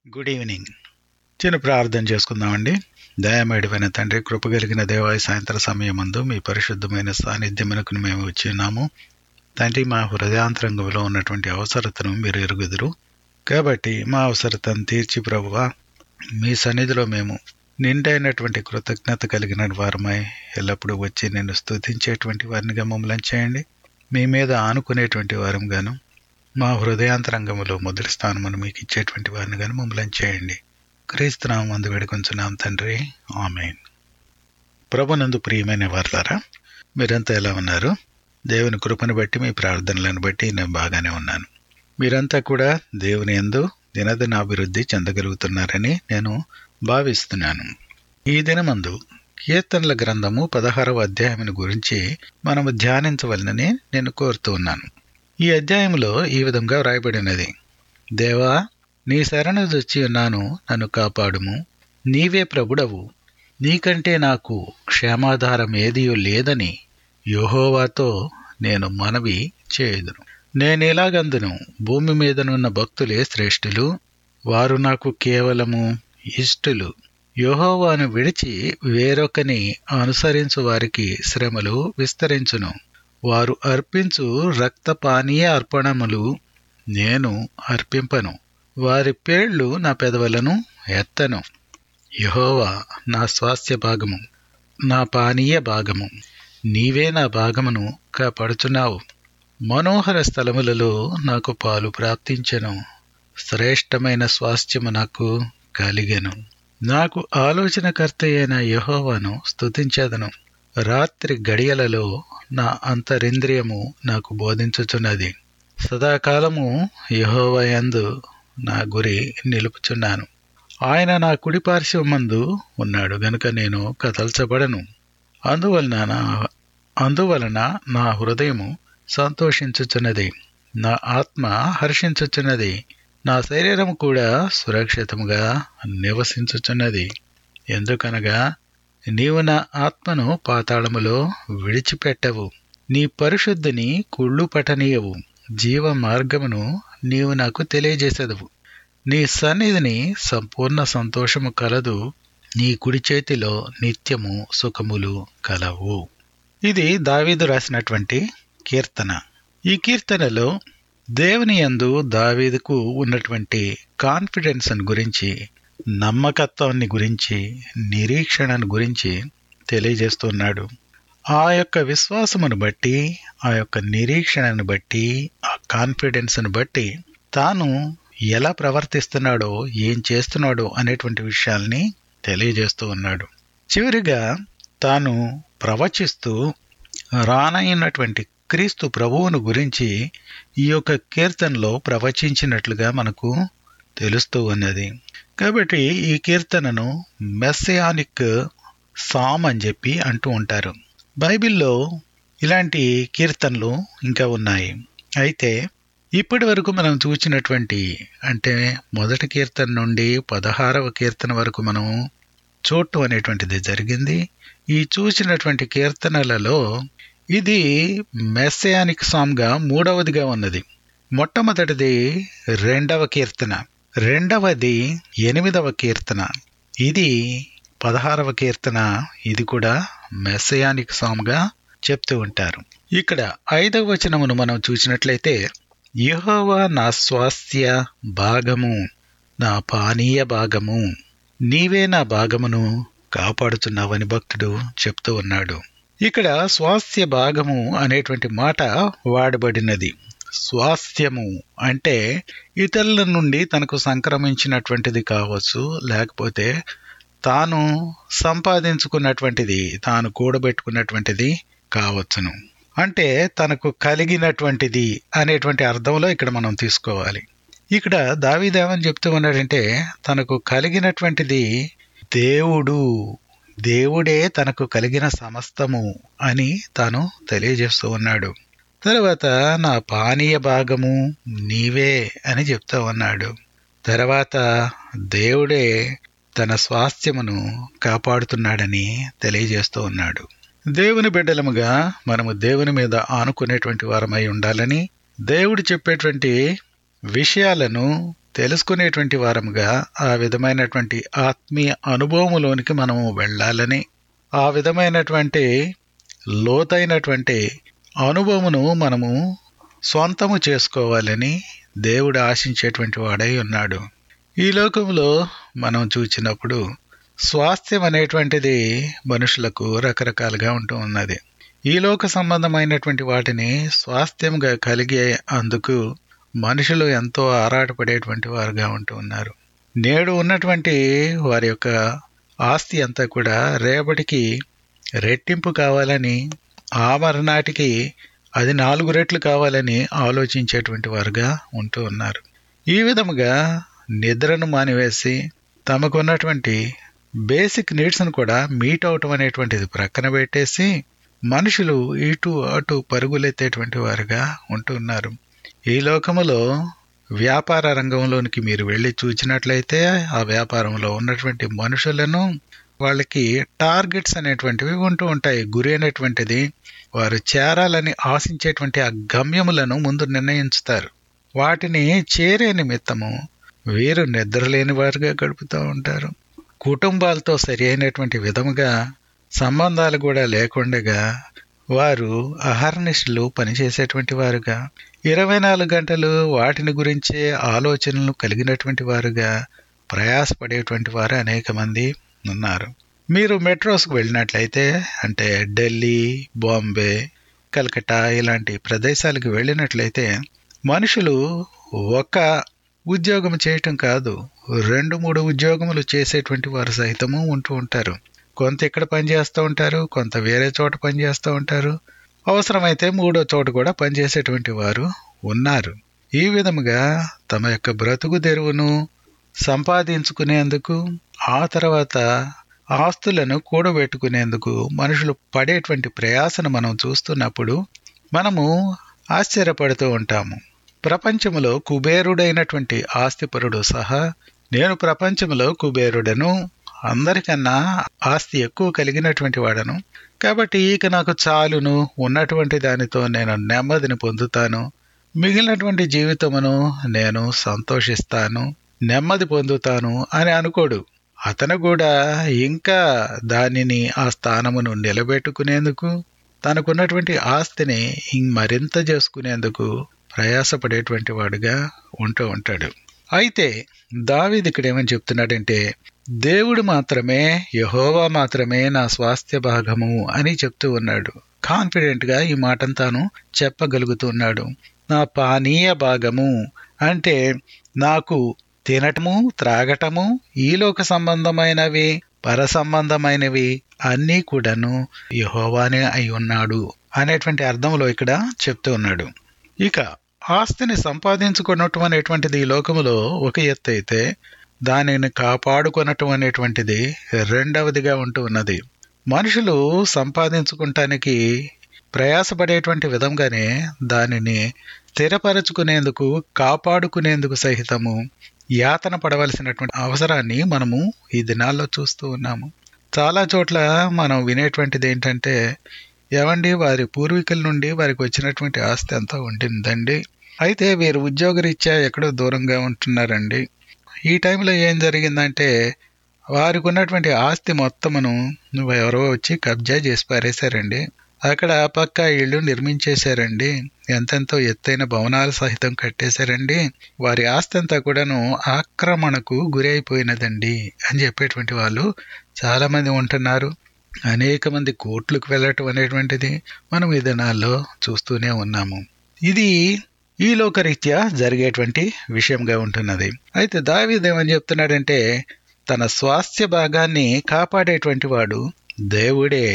good evening చిన్న ప్రార్థన చేసుకుందామండి దయమేడిపోయిన తండ్రి కృప కలిగిన దేవాయ సాయంత్ర సమయమందు మీ పరిశుద్ధమైన సాన్నిధ్యమునకు మేము వచ్చి ఉన్నాము తండ్రి మా హృదయాంతరంగంలో ఉన్నటువంటి అవసరతను మీరు ఎరుగుదురు కాబట్టి మా అవసరతను తీర్చి ప్రభువా మీ సన్నిధిలో మేము నిండైనటువంటి కృతజ్ఞత కలిగిన వారమై ఎల్లప్పుడూ వచ్చి నేను స్తుతించేటువంటి వారినిగా మమ్మల్ని చేయండి మీ మీద ఆనుకునేటువంటి వారంగాను మా హృదయాంతరంగములో మొదటి స్థానమును మీకు ఇచ్చేటువంటి వారిని కానీ మమ్మల్ని చేయండి క్రీస్తునామం అందు వేడుకొంచున్నాం తండ్రి ఆమెన్ ప్రభునందు ప్రియమైన వారులారా మీరంతా ఎలా ఉన్నారు దేవుని కృపను బట్టి మీ ప్రార్థనలను బట్టి నేను బాగానే ఉన్నాను మీరంతా కూడా దేవుని ఎందు దినదిన అభివృద్ధి చెందగలుగుతున్నారని నేను భావిస్తున్నాను ఈ దినమందు కీర్తనల గ్రంథము పదహారవ అధ్యాయం గురించి మనము ధ్యానించవలనని నేను కోరుతూ ఉన్నాను ఈ అధ్యాయంలో ఈ విధంగా వ్రాయబడినది దేవా నీ శరణు వచ్చి ఉన్నాను నన్ను కాపాడుము నీవే ప్రభుడవు నీకంటే నాకు క్షేమాధారం ఏదియో లేదని యోహోవాతో నేను మనవి చేయుదును నేనెలాగందును భూమి మీదనున్న భక్తులే శ్రేష్ఠులు వారు నాకు కేవలము ఇష్టులు యోహోవాను విడిచి వేరొకని అనుసరించు వారికి శ్రమలు విస్తరించును వారు అర్పించు రక్తపానీయ అర్పణములు నేను అర్పింపను వారి పేళ్లు నా పెదవులను ఎత్తను యహోవా నా స్వాస్థ్య భాగము నా పానీయ భాగము నీవే నా భాగమును కాపాడుచున్నావు మనోహర స్థలములలో నాకు పాలు ప్రాప్తించెను శ్రేష్టమైన స్వాస్థ్యము నాకు కలిగెను నాకు ఆలోచనకర్త అయిన యహోవాను స్తుతించేదను రాత్రి గడియలలో నా అంతరింద్రియము నాకు బోధించుచున్నది సదాకాలము యహోవయందు నా గురి నిలుపుచున్నాను ఆయన నా కుడి పార్శ్వమందు ఉన్నాడు గనుక నేను కదల్చబడను అందువలన నా అందువలన నా హృదయము సంతోషించుచున్నది నా ఆత్మ హర్షించుచున్నది నా శరీరం కూడా సురక్షితముగా నివసించుచున్నది ఎందుకనగా నీవు నా ఆత్మను పాతాళములో విడిచిపెట్టవు నీ పరిశుద్ధిని కుళ్ళు పటనీయవు జీవ మార్గమును నీవు నాకు తెలియజేసేదవు నీ సన్నిధిని సంపూర్ణ సంతోషము కలదు నీ కుడి చేతిలో నిత్యము సుఖములు కలవు ఇది దావీదు రాసినటువంటి కీర్తన ఈ కీర్తనలో దేవుని యందు దావీదుకు ఉన్నటువంటి కాన్ఫిడెన్స్ గురించి నమ్మకత్వాన్ని గురించి నిరీక్షణను గురించి తెలియజేస్తున్నాడు ఆ యొక్క విశ్వాసమును బట్టి ఆ యొక్క నిరీక్షణను బట్టి ఆ కాన్ఫిడెన్స్ను బట్టి తాను ఎలా ప్రవర్తిస్తున్నాడో ఏం చేస్తున్నాడో అనేటువంటి విషయాల్ని తెలియజేస్తూ ఉన్నాడు చివరిగా తాను ప్రవచిస్తూ రానయ్యున్నటువంటి క్రీస్తు ప్రభువును గురించి ఈ యొక్క కీర్తనలో ప్రవచించినట్లుగా మనకు తెలుస్తూ ఉన్నది కాబట్టి ఈ కీర్తనను మెస్సయానిక్ సామ్ అని చెప్పి అంటూ ఉంటారు బైబిల్లో ఇలాంటి కీర్తనలు ఇంకా ఉన్నాయి అయితే ఇప్పటి వరకు మనం చూసినటువంటి అంటే మొదటి కీర్తన నుండి పదహారవ కీర్తన వరకు మనం చూడటం అనేటువంటిది జరిగింది ఈ చూసినటువంటి కీర్తనలలో ఇది మెస్సయానిక్ సామ్గా మూడవదిగా ఉన్నది మొట్టమొదటిది రెండవ కీర్తన రెండవది ఎనిమిదవ కీర్తన ఇది పదహారవ కీర్తన ఇది కూడా మెస్సయానిక్ సామ్గా చెప్తూ ఉంటారు ఇక్కడ ఐదవ వచనమును మనం చూసినట్లయితే యహోవా నా స్వాస్థ్య భాగము నా పానీయ భాగము నీవే నా భాగమును కాపాడుతున్నావని భక్తుడు చెప్తూ ఉన్నాడు ఇక్కడ స్వాస్థ్య భాగము అనేటువంటి మాట వాడబడినది స్వాస్థ్యము అంటే ఇతరుల నుండి తనకు సంక్రమించినటువంటిది కావచ్చు లేకపోతే తాను సంపాదించుకున్నటువంటిది తాను కూడబెట్టుకున్నటువంటిది కావచ్చును అంటే తనకు కలిగినటువంటిది అనేటువంటి అర్థంలో ఇక్కడ మనం తీసుకోవాలి ఇక్కడ దావీదేమని చెప్తూ ఉన్నాడంటే తనకు కలిగినటువంటిది దేవుడు దేవుడే తనకు కలిగిన సమస్తము అని తాను తెలియజేస్తూ ఉన్నాడు తర్వాత నా పానీయ భాగము నీవే అని చెప్తూ ఉన్నాడు తర్వాత దేవుడే తన స్వాస్థ్యమును కాపాడుతున్నాడని తెలియజేస్తూ ఉన్నాడు దేవుని బిడ్డలముగా మనము దేవుని మీద ఆనుకునేటువంటి వారమై ఉండాలని దేవుడు చెప్పేటువంటి విషయాలను తెలుసుకునేటువంటి వారముగా ఆ విధమైనటువంటి ఆత్మీయ అనుభవములోనికి మనము వెళ్ళాలని ఆ విధమైనటువంటి లోతైనటువంటి అనుభవమును మనము సొంతము చేసుకోవాలని దేవుడు ఆశించేటువంటి వాడై ఉన్నాడు ఈ లోకంలో మనం చూచినప్పుడు స్వాస్థ్యం అనేటువంటిది మనుషులకు రకరకాలుగా ఉంటూ ఉన్నది ఈ లోక సంబంధమైనటువంటి వాటిని స్వాస్థ్యంగా కలిగే అందుకు మనుషులు ఎంతో ఆరాటపడేటువంటి వారుగా ఉంటూ ఉన్నారు నేడు ఉన్నటువంటి వారి యొక్క ఆస్తి అంతా కూడా రేపటికి రెట్టింపు కావాలని ఆ మరునాటికి అది నాలుగు రెట్లు కావాలని ఆలోచించేటువంటి వారుగా ఉంటూ ఉన్నారు ఈ విధముగా నిద్రను మానివేసి తమకున్నటువంటి బేసిక్ నీడ్స్ను కూడా మీట్ అవటం అనేటువంటిది ప్రక్కన పెట్టేసి మనుషులు ఇటు అటు పరుగులెత్తేటువంటి వారుగా ఉంటున్నారు ఈ లోకములో వ్యాపార రంగంలోనికి మీరు వెళ్ళి చూసినట్లయితే ఆ వ్యాపారంలో ఉన్నటువంటి మనుషులను వాళ్ళకి టార్గెట్స్ అనేటువంటివి ఉంటూ ఉంటాయి గురి అనేటువంటిది వారు చేరాలని ఆశించేటువంటి ఆ గమ్యములను ముందు నిర్ణయించుతారు వాటిని చేరే నిమిత్తము వీరు నిద్రలేని వారుగా గడుపుతూ ఉంటారు కుటుంబాలతో సరి అయినటువంటి విధముగా సంబంధాలు కూడా లేకుండగా వారు అహర్నిశలు పనిచేసేటువంటి వారుగా ఇరవై నాలుగు గంటలు వాటిని గురించే ఆలోచనలు కలిగినటువంటి వారుగా ప్రయాసపడేటువంటి వారు అనేక మంది ఉన్నారు మీరు మెట్రోస్కు వెళ్ళినట్లయితే అంటే ఢిల్లీ బాంబే కలకట్టా ఇలాంటి ప్రదేశాలకు వెళ్ళినట్లయితే మనుషులు ఒక ఉద్యోగం చేయటం కాదు రెండు మూడు ఉద్యోగములు చేసేటువంటి వారు సహితము ఉంటూ ఉంటారు కొంత ఇక్కడ పనిచేస్తూ ఉంటారు కొంత వేరే చోట పనిచేస్తూ ఉంటారు అవసరమైతే మూడో చోట కూడా పనిచేసేటువంటి వారు ఉన్నారు ఈ విధముగా తమ యొక్క బ్రతుకు తెరువును సంపాదించుకునేందుకు ఆ తర్వాత ఆస్తులను కూడబెట్టుకునేందుకు మనుషులు పడేటువంటి ప్రయాసను మనం చూస్తున్నప్పుడు మనము ఆశ్చర్యపడుతూ ఉంటాము ప్రపంచములో కుబేరుడైనటువంటి ఆస్తిపరుడు సహా నేను ప్రపంచంలో కుబేరుడను అందరికన్నా ఆస్తి ఎక్కువ కలిగినటువంటి వాడను కాబట్టి ఇక నాకు చాలును ఉన్నటువంటి దానితో నేను నెమ్మదిని పొందుతాను మిగిలినటువంటి జీవితమును నేను సంతోషిస్తాను నెమ్మది పొందుతాను అని అనుకోడు అతను కూడా ఇంకా దానిని ఆ స్థానమును నిలబెట్టుకునేందుకు తనకున్నటువంటి ఆస్తిని మరింత చేసుకునేందుకు ప్రయాసపడేటువంటి వాడుగా ఉంటూ ఉంటాడు అయితే దావీది ఇక్కడ ఏమని చెప్తున్నాడంటే దేవుడు మాత్రమే యహోవా మాత్రమే నా స్వాస్థ్య భాగము అని చెప్తూ ఉన్నాడు కాన్ఫిడెంట్ గా ఈ మాటను తాను చెప్పగలుగుతున్నాడు నా పానీయ భాగము అంటే నాకు తినటము త్రాగటము ఈలోక సంబంధమైనవి పర సంబంధమైనవి అన్నీ కూడాను యహోవానే అయి ఉన్నాడు అనేటువంటి అర్థంలో ఇక్కడ చెప్తూ ఉన్నాడు ఇక ఆస్తిని సంపాదించుకున్నటం అనేటువంటిది ఈ లోకములో ఒక ఎత్తు అయితే దానిని కాపాడుకొనటం అనేటువంటిది రెండవదిగా ఉంటూ ఉన్నది మనుషులు సంపాదించుకుంటానికి ప్రయాసపడేటువంటి విధంగానే దానిని స్థిరపరచుకునేందుకు కాపాడుకునేందుకు సహితము యాతన పడవలసినటువంటి అవసరాన్ని మనము ఈ దినాల్లో చూస్తూ ఉన్నాము చాలా చోట్ల మనం వినేటువంటిది ఏంటంటే ఏమండి వారి పూర్వీకుల నుండి వారికి వచ్చినటువంటి ఆస్తి అంతా ఉండిందండి అయితే వీరు ఉద్యోగరీత్యా ఎక్కడో దూరంగా ఉంటున్నారండి ఈ టైంలో ఏం జరిగిందంటే వారికి ఉన్నటువంటి ఆస్తి మొత్తమును ఎవరో వచ్చి కబ్జా చేసి పారేశారండి అక్కడ పక్క ఇళ్ళు నిర్మించేశారండి ఎంతెంతో ఎత్తైన భవనాలు సహితం కట్టేశారండి వారి ఆస్తి అంతా కూడాను ఆక్రమణకు గురి అయిపోయినదండి అని చెప్పేటువంటి వాళ్ళు చాలా మంది ఉంటున్నారు అనేక మంది కోర్టులకు వెళ్ళటం అనేటువంటిది మనం ఈ దినాల్లో చూస్తూనే ఉన్నాము ఇది ఈ లోకరీత్యా జరిగేటువంటి విషయంగా ఉంటున్నది అయితే దావీదేమని చెప్తున్నాడంటే తన స్వాస్థ్య భాగాన్ని కాపాడేటువంటి వాడు దేవుడే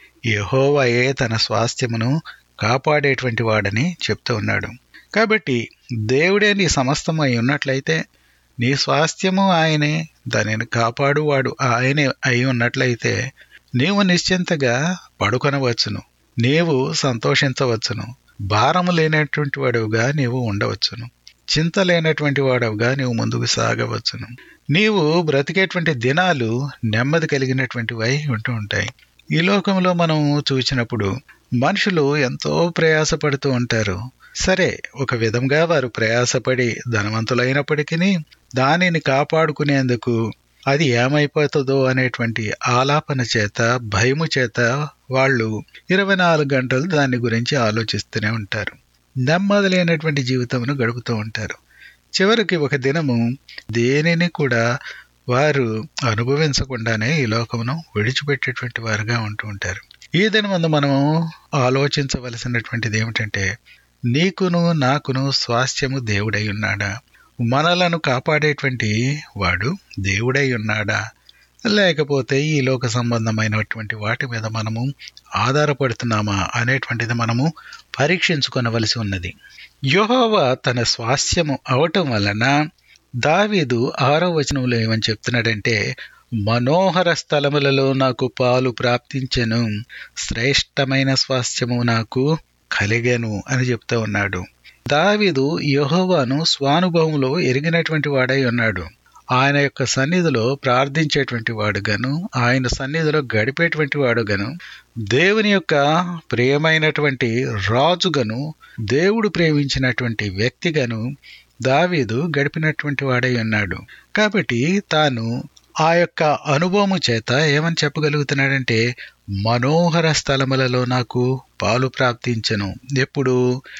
యహోవాయే తన స్వాస్థ్యమును కాపాడేటువంటి వాడని చెప్తూ ఉన్నాడు కాబట్టి దేవుడే నీ సమస్తం అయి ఉన్నట్లయితే నీ స్వాస్థ్యము ఆయనే దానిని కాపాడువాడు ఆయనే అయి ఉన్నట్లయితే నీవు నిశ్చింతగా పడుకొనవచ్చును నీవు సంతోషించవచ్చును భారము లేనటువంటి వాడుగా నీవు ఉండవచ్చును చింత లేనటువంటి వాడవుగా నీవు ముందుకు సాగవచ్చును నీవు బ్రతికేటువంటి దినాలు నెమ్మది కలిగినటువంటివై ఉంటూ ఉంటాయి ఈ లోకంలో మనం చూసినప్పుడు మనుషులు ఎంతో ప్రయాసపడుతూ ఉంటారు సరే ఒక విధంగా వారు ప్రయాసపడి ధనవంతులైనప్పటికీ దానిని కాపాడుకునేందుకు అది ఏమైపోతుందో అనేటువంటి ఆలాపన చేత భయము చేత వాళ్ళు ఇరవై నాలుగు గంటలు దాని గురించి ఆలోచిస్తూనే ఉంటారు నెమ్మదిలేనటువంటి జీవితమును గడుపుతూ ఉంటారు చివరికి ఒక దినము దేనిని కూడా వారు అనుభవించకుండానే ఈ లోకమును విడిచిపెట్టేటువంటి వారుగా ఉంటూ ఉంటారు ఈ దినమందు మనము ఆలోచించవలసినటువంటిది ఏమిటంటే నీకును నాకును స్వాస్థ్యము దేవుడై ఉన్నాడా మనలను కాపాడేటువంటి వాడు దేవుడై ఉన్నాడా లేకపోతే ఈ లోక సంబంధమైనటువంటి వాటి మీద మనము ఆధారపడుతున్నామా అనేటువంటిది మనము పరీక్షించుకొనవలసి ఉన్నది యెహోవా తన స్వాస్థ్యము అవటం వలన దావీదు ఆరో వచనంలో ఏమని చెప్తున్నాడంటే మనోహర స్థలములలో నాకు పాలు ప్రాప్తించెను శ్రేష్టమైన స్వాస్థ్యము నాకు కలిగెను అని చెప్తూ ఉన్నాడు దావీదు యెహోవాను స్వానుభవంలో ఎరిగినటువంటి వాడై ఉన్నాడు ఆయన యొక్క సన్నిధిలో ప్రార్థించేటువంటి వాడుగాను ఆయన సన్నిధిలో గడిపేటువంటి వాడుగాను దేవుని యొక్క ప్రియమైనటువంటి రాజుగాను దేవుడు ప్రేమించినటువంటి వ్యక్తిగాను దావీదు గడిపినటువంటి వాడై ఉన్నాడు కాబట్టి తాను ఆ యొక్క అనుభవము చేత ఏమని చెప్పగలుగుతున్నాడంటే మనోహర స్థలములలో నాకు పాలు ప్రాప్తించను ఎప్పుడు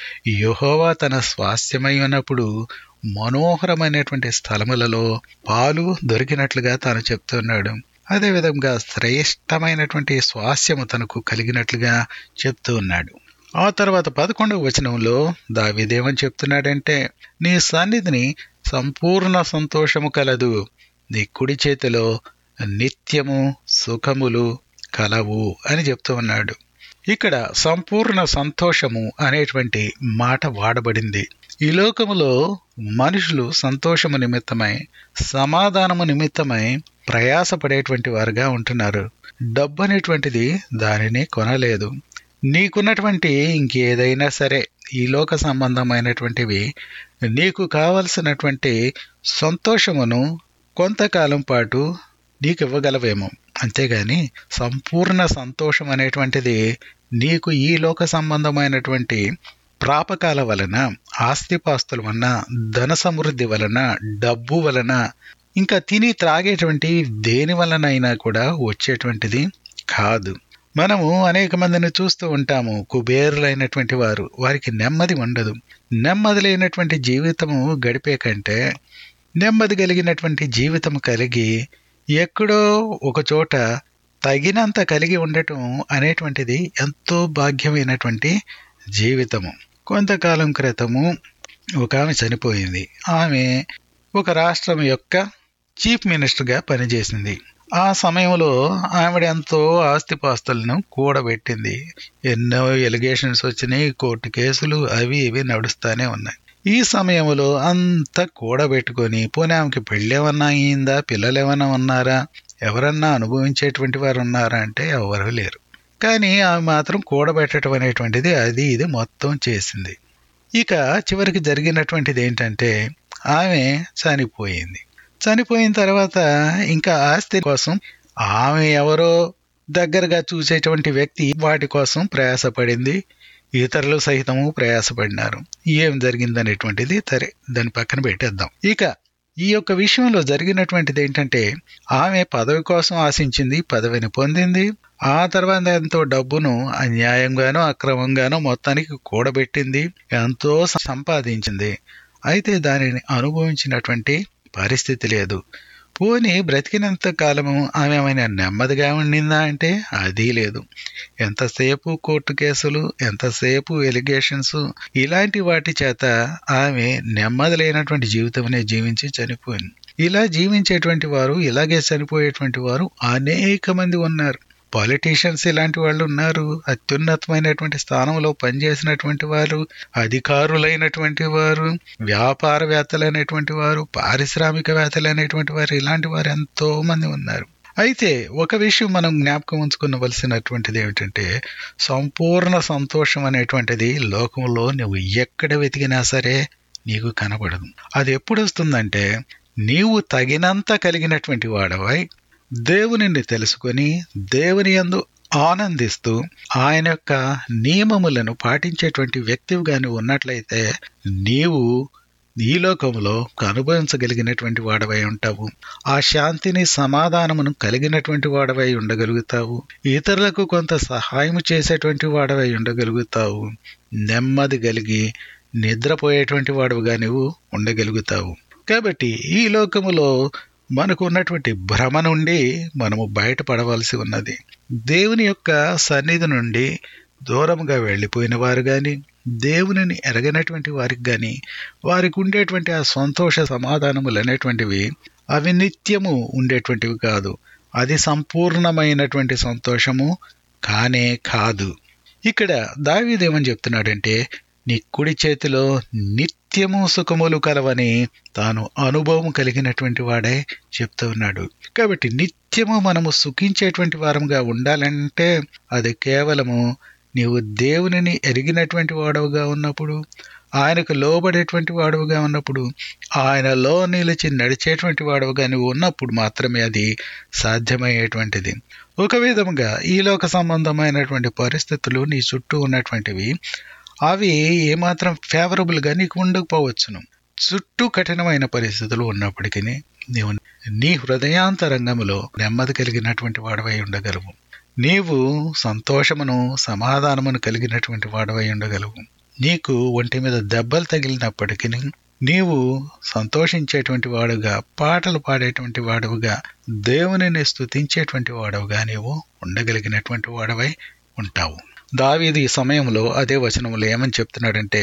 యెహోవా తన స్వాస్థ్యమై ఉన్నప్పుడు మనోహరమైనటువంటి స్థలములలో పాలు దొరికినట్లుగా తాను చెప్తున్నాడు అదేవిధంగా శ్రేష్టమైనటువంటి స్వాస్యము తనకు కలిగినట్లుగా చెప్తూ ఉన్నాడు ఆ తర్వాత పదకొండవ వచనంలో దావిదేమని చెప్తున్నాడంటే నీ సన్నిధిని సంపూర్ణ సంతోషము కలదు నీ కుడి చేతిలో నిత్యము సుఖములు కలవు అని చెప్తూ ఉన్నాడు ఇక్కడ సంపూర్ణ సంతోషము అనేటువంటి మాట వాడబడింది ఈ లోకములో మనుషులు సంతోషము నిమిత్తమై సమాధానము నిమిత్తమై ప్రయాసపడేటువంటి వారుగా ఉంటున్నారు డబ్బు అనేటువంటిది దానిని కొనలేదు నీకున్నటువంటి ఇంకేదైనా సరే ఈ లోక సంబంధమైనటువంటివి నీకు కావలసినటువంటి సంతోషమును కొంతకాలం పాటు నీకు ఇవ్వగలవేమో అంతేగాని సంపూర్ణ సంతోషం అనేటువంటిది నీకు ఈ లోక సంబంధమైనటువంటి ప్రాపకాల వలన ఆస్తిపాస్తుల వలన ధన సమృద్ధి వలన డబ్బు వలన ఇంకా తిని త్రాగేటువంటి దేని వలనైనా కూడా వచ్చేటువంటిది కాదు మనము అనేక మందిని చూస్తూ ఉంటాము కుబేరులైనటువంటి వారు వారికి నెమ్మది ఉండదు నెమ్మది లేనటువంటి జీవితము గడిపే కంటే నెమ్మది కలిగినటువంటి జీవితం కలిగి ఎక్కడో ఒక చోట తగినంత కలిగి ఉండటం అనేటువంటిది ఎంతో భాగ్యమైనటువంటి జీవితము కొంతకాలం క్రితము ఒక ఆమె చనిపోయింది ఆమె ఒక రాష్ట్రం యొక్క చీఫ్ మినిస్టర్గా పనిచేసింది ఆ సమయంలో ఆవిడ ఎంతో ఆస్తిపాస్తులను కూడబెట్టింది ఎన్నో ఎలిగేషన్స్ వచ్చినాయి కోర్టు కేసులు అవి ఇవి నడుస్తూనే ఉన్నాయి ఈ సమయంలో అంతా కూడబెట్టుకొని పోనీ ఆమెకి పెళ్ళి ఏమన్నా అయిందా పిల్లలు ఏమన్నా ఉన్నారా ఎవరన్నా అనుభవించేటువంటి వారు ఉన్నారా అంటే ఎవరు లేరు కానీ ఆమె మాత్రం కూడబెట్టడం అనేటువంటిది అది ఇది మొత్తం చేసింది ఇక చివరికి జరిగినటువంటిది ఏంటంటే ఆమె చనిపోయింది చనిపోయిన తర్వాత ఇంకా ఆస్తి కోసం ఆమె ఎవరో దగ్గరగా చూసేటువంటి వ్యక్తి వాటి కోసం ప్రయాసపడింది ఇతరులు సహితము ప్రయాసపడినారు ఏం జరిగిందనేటువంటిది సరే దాని పక్కన పెట్టేద్దాం ఇక ఈ యొక్క విషయంలో జరిగినటువంటిది ఏంటంటే ఆమె పదవి కోసం ఆశించింది పదవిని పొందింది ఆ తర్వాత ఎంతో డబ్బును అన్యాయంగానో అక్రమంగానో మొత్తానికి కూడబెట్టింది ఎంతో సంపాదించింది అయితే దానిని అనుభవించినటువంటి పరిస్థితి లేదు పోని బ్రతికినంత కాలము ఆమె ఏమైనా నెమ్మదిగా ఉండిందా అంటే అది లేదు ఎంతసేపు కోర్టు కేసులు ఎంతసేపు ఎలిగేషన్స్ ఇలాంటి వాటి చేత ఆమె నెమ్మది లేనటువంటి జీవితమనే జీవించి చనిపోయింది ఇలా జీవించేటువంటి వారు ఇలాగే చనిపోయేటువంటి వారు అనేక మంది ఉన్నారు పాలిటీషియన్స్ ఇలాంటి వాళ్ళు ఉన్నారు అత్యున్నతమైనటువంటి స్థానంలో పనిచేసినటువంటి వారు అధికారులైనటువంటి వారు వ్యాపారవేత్తలైనటువంటి వారు పారిశ్రామికవేత్తలైనటువంటి వారు ఇలాంటి వారు ఎంతో మంది ఉన్నారు అయితే ఒక విషయం మనం జ్ఞాపకం ఉంచుకునవలసినటువంటిది ఏమిటంటే సంపూర్ణ సంతోషం అనేటువంటిది లోకంలో నువ్వు ఎక్కడ వెతికినా సరే నీకు కనబడదు అది ఎప్పుడు వస్తుందంటే నీవు తగినంత కలిగినటువంటి వాడవై దేవునిని తెలుసుకొని దేవుని యందు ఆనందిస్తూ ఆయన యొక్క నియమములను పాటించేటువంటి వ్యక్తివిగా నువ్వు ఉన్నట్లయితే నీవు ఈ లోకంలో అనుభవించగలిగినటువంటి వాడవై ఉంటావు ఆ శాంతిని సమాధానమును కలిగినటువంటి వాడవై ఉండగలుగుతావు ఇతరులకు కొంత సహాయం చేసేటువంటి వాడవై ఉండగలుగుతావు నెమ్మది కలిగి నిద్రపోయేటువంటి వాడుగా నువ్వు ఉండగలుగుతావు కాబట్టి ఈ లోకములో మనకు ఉన్నటువంటి భ్రమ నుండి మనము బయటపడవలసి ఉన్నది దేవుని యొక్క సన్నిధి నుండి దూరంగా వెళ్ళిపోయిన వారు గాని దేవునిని ఎరగనటువంటి వారికి గాని వారికి ఉండేటువంటి ఆ సంతోష సమాధానములు అనేటువంటివి అవి నిత్యము ఉండేటువంటివి కాదు అది సంపూర్ణమైనటువంటి సంతోషము కానే కాదు ఇక్కడ దావీదేమని చెప్తున్నాడంటే నీ కుడి చేతిలో నిత్యము సుఖములు కలవని తాను అనుభవం కలిగినటువంటి వాడే చెప్తూ ఉన్నాడు కాబట్టి నిత్యము మనము సుఖించేటువంటి వారముగా ఉండాలంటే అది కేవలము నీవు దేవునిని ఎరిగినటువంటి వాడవుగా ఉన్నప్పుడు ఆయనకు లోబడేటువంటి వాడవుగా ఉన్నప్పుడు ఆయనలో నిలిచి నడిచేటువంటి వాడవుగా నువ్వు ఉన్నప్పుడు మాత్రమే అది సాధ్యమయ్యేటువంటిది ఒక విధముగా ఈ లోక సంబంధమైనటువంటి పరిస్థితులు నీ చుట్టూ ఉన్నటువంటివి అవి ఏమాత్రం ఫేవరబుల్గా నీకు ఉండకపోవచ్చును చుట్టూ కఠినమైన పరిస్థితులు ఉన్నప్పటికీ నీవు నీ హృదయాంతరంగములో నెమ్మది కలిగినటువంటి వాడవై ఉండగలవు నీవు సంతోషమును సమాధానమును కలిగినటువంటి వాడవై ఉండగలవు నీకు ఒంటి మీద దెబ్బలు తగిలినప్పటికీ నీవు సంతోషించేటువంటి వాడుగా పాటలు పాడేటువంటి వాడవుగా దేవునిని స్తుతించేటువంటి వాడవుగా నీవు ఉండగలిగినటువంటి వాడవై ఉంటావు దావీదు ఈ సమయంలో అదే వచనంలో ఏమని చెప్తున్నాడంటే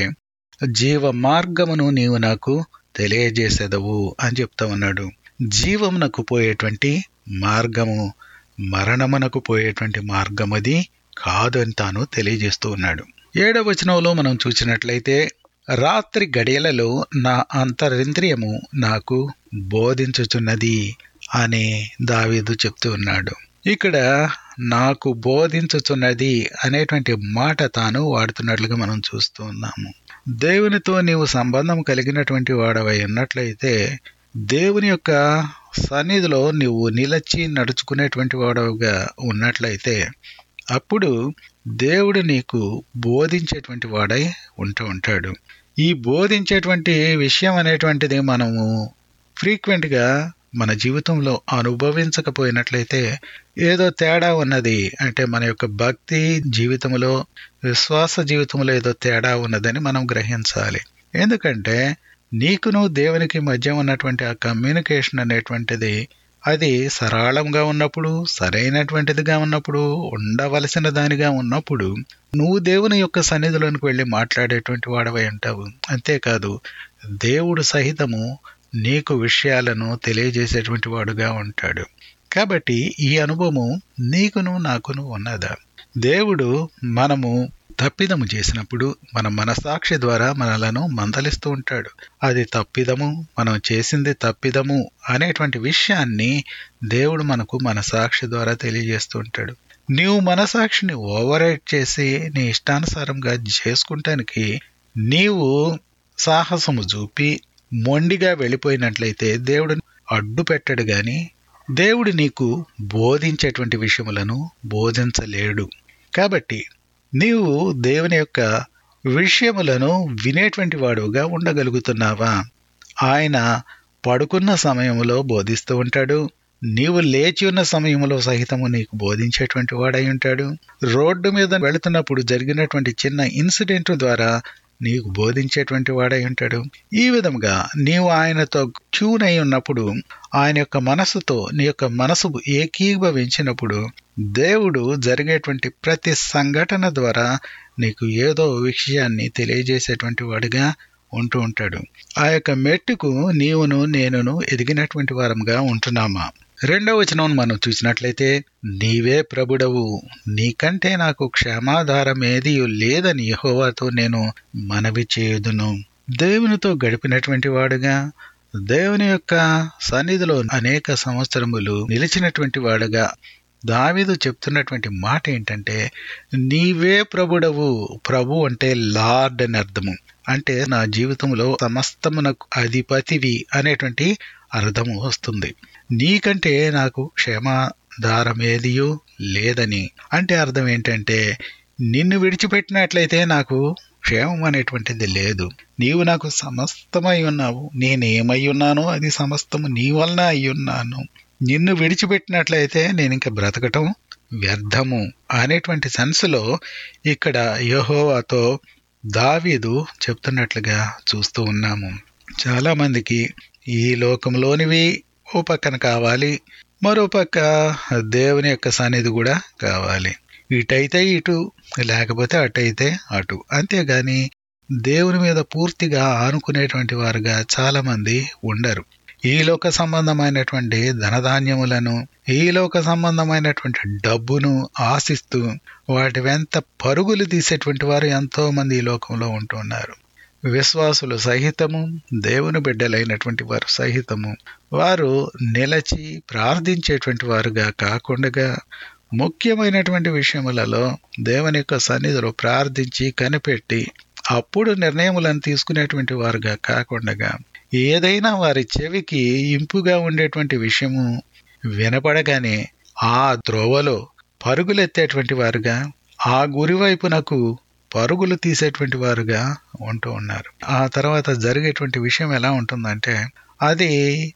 జీవ మార్గమును నీవు నాకు తెలియజేసేదవు అని చెప్తా ఉన్నాడు జీవమునకు పోయేటువంటి మార్గము మరణమునకు పోయేటువంటి మార్గం అది కాదు అని తాను తెలియజేస్తూ ఉన్నాడు ఏడవ వచనంలో మనం చూసినట్లయితే రాత్రి గడియలలో నా అంతరింద్రియము నాకు బోధించుచున్నది అని దావీదు చెప్తూ ఉన్నాడు ఇక్కడ నాకు బోధించుచున్నది అనేటువంటి మాట తాను వాడుతున్నట్లుగా మనం చూస్తూ ఉన్నాము దేవునితో నీవు సంబంధం కలిగినటువంటి వాడవై ఉన్నట్లయితే దేవుని యొక్క సన్నిధిలో నువ్వు నిలచి నడుచుకునేటువంటి వాడవుగా ఉన్నట్లయితే అప్పుడు దేవుడు నీకు బోధించేటువంటి వాడై ఉంటూ ఉంటాడు ఈ బోధించేటువంటి విషయం అనేటువంటిది మనము ఫ్రీక్వెంట్గా మన జీవితంలో అనుభవించకపోయినట్లయితే ఏదో తేడా ఉన్నది అంటే మన యొక్క భక్తి జీవితంలో విశ్వాస జీవితంలో ఏదో తేడా ఉన్నదని మనం గ్రహించాలి ఎందుకంటే నీకును దేవునికి మధ్య ఉన్నటువంటి ఆ కమ్యూనికేషన్ అనేటువంటిది అది సరళంగా ఉన్నప్పుడు సరైనటువంటిదిగా ఉన్నప్పుడు ఉండవలసిన దానిగా ఉన్నప్పుడు నువ్వు దేవుని యొక్క సన్నిధిలోనికి వెళ్ళి మాట్లాడేటువంటి వాడవై ఉంటావు అంతేకాదు దేవుడు సహితము నీకు విషయాలను తెలియజేసేటువంటి వాడుగా ఉంటాడు కాబట్టి ఈ అనుభవము నీకును నాకును ఉన్నదా దేవుడు మనము తప్పిదము చేసినప్పుడు మన మనసాక్షి ద్వారా మనలను మందలిస్తూ ఉంటాడు అది తప్పిదము మనం చేసింది తప్పిదము అనేటువంటి విషయాన్ని దేవుడు మనకు మనసాక్షి ద్వారా తెలియజేస్తూ ఉంటాడు నీవు మనసాక్షిని ఓవర్ చేసి నీ ఇష్టానుసారంగా చేసుకుంటానికి నీవు సాహసము చూపి మొండిగా వెళ్ళిపోయినట్లయితే దేవుడు అడ్డు పెట్టడు గాని దేవుడు నీకు బోధించేటువంటి విషయములను బోధించలేడు కాబట్టి నీవు దేవుని యొక్క విషయములను వినేటువంటి వాడుగా ఉండగలుగుతున్నావా ఆయన పడుకున్న సమయంలో బోధిస్తూ ఉంటాడు నీవు లేచి ఉన్న సమయంలో సహితము నీకు బోధించేటువంటి వాడై ఉంటాడు రోడ్డు మీద వెళుతున్నప్పుడు జరిగినటువంటి చిన్న ఇన్సిడెంట్ ద్వారా నీకు బోధించేటువంటి వాడై ఉంటాడు ఈ విధంగా నీవు ఆయనతో ట్యూన్ అయి ఉన్నప్పుడు ఆయన యొక్క మనసుతో నీ యొక్క మనసు ఏకీభవించినప్పుడు దేవుడు జరిగేటువంటి ప్రతి సంఘటన ద్వారా నీకు ఏదో విషయాన్ని తెలియజేసేటువంటి వాడిగా ఉంటూ ఉంటాడు ఆ యొక్క మెట్టుకు నీవును నేనును ఎదిగినటువంటి వారంగా ఉంటున్నామా రెండవ వచనం మనం చూసినట్లయితే నీవే ప్రభుడవు నీకంటే నాకు క్షమాధారం ఏది లేదని యహోవాతో నేను మనవి చేయుదును దేవునితో గడిపినటువంటి వాడుగా దేవుని యొక్క సన్నిధిలో అనేక సంవత్సరములు నిలిచినటువంటి వాడుగా దావీదు చెప్తున్నటువంటి మాట ఏంటంటే నీవే ప్రభుడవు ప్రభు అంటే లార్డ్ అని అర్థము అంటే నా జీవితంలో సమస్తమునకు అధిపతివి అనేటువంటి అర్థము వస్తుంది నీకంటే నాకు క్షమ దారం ఏదియో లేదని అంటే అర్థం ఏంటంటే నిన్ను విడిచిపెట్టినట్లయితే నాకు క్షేమం అనేటువంటిది లేదు నీవు నాకు సమస్తమై ఉన్నావు నేనేమై ఉన్నానో అది సమస్తము నీ వలన అయి ఉన్నాను నిన్ను విడిచిపెట్టినట్లయితే నేను ఇంకా బ్రతకటం వ్యర్థము అనేటువంటి సెన్స్లో ఇక్కడ యహోవాతో దావీదు చెప్తున్నట్లుగా చూస్తూ ఉన్నాము చాలా మందికి ఈ లోకంలోనివి ఓ పక్కన కావాలి మరో పక్క దేవుని యొక్క సన్నిధి కూడా కావాలి ఇటైతే ఇటు లేకపోతే అటైతే అటు అంతేగాని దేవుని మీద పూర్తిగా ఆనుకునేటువంటి వారుగా చాలా మంది ఉండరు ఈ లోక సంబంధమైనటువంటి ధనధాన్యములను ఈ లోక సంబంధమైనటువంటి డబ్బును ఆశిస్తూ వాటి వెంట పరుగులు తీసేటువంటి వారు ఎంతో మంది ఈ లోకంలో ఉంటున్నారు విశ్వాసులు సహితము దేవుని బిడ్డలైనటువంటి వారు సహితము వారు నిలచి ప్రార్థించేటువంటి వారుగా కాకుండా ముఖ్యమైనటువంటి విషయములలో దేవుని యొక్క సన్నిధిలో ప్రార్థించి కనిపెట్టి అప్పుడు నిర్ణయములను తీసుకునేటువంటి వారుగా కాకుండా ఏదైనా వారి చెవికి ఇంపుగా ఉండేటువంటి విషయము వినపడగానే ఆ త్రోవలో పరుగులెత్తేటువంటి వారుగా ఆ గురి వైపునకు పరుగులు తీసేటువంటి వారుగా ఉంటూ ఉన్నారు ఆ తర్వాత జరిగేటువంటి విషయం ఎలా ఉంటుందంటే అది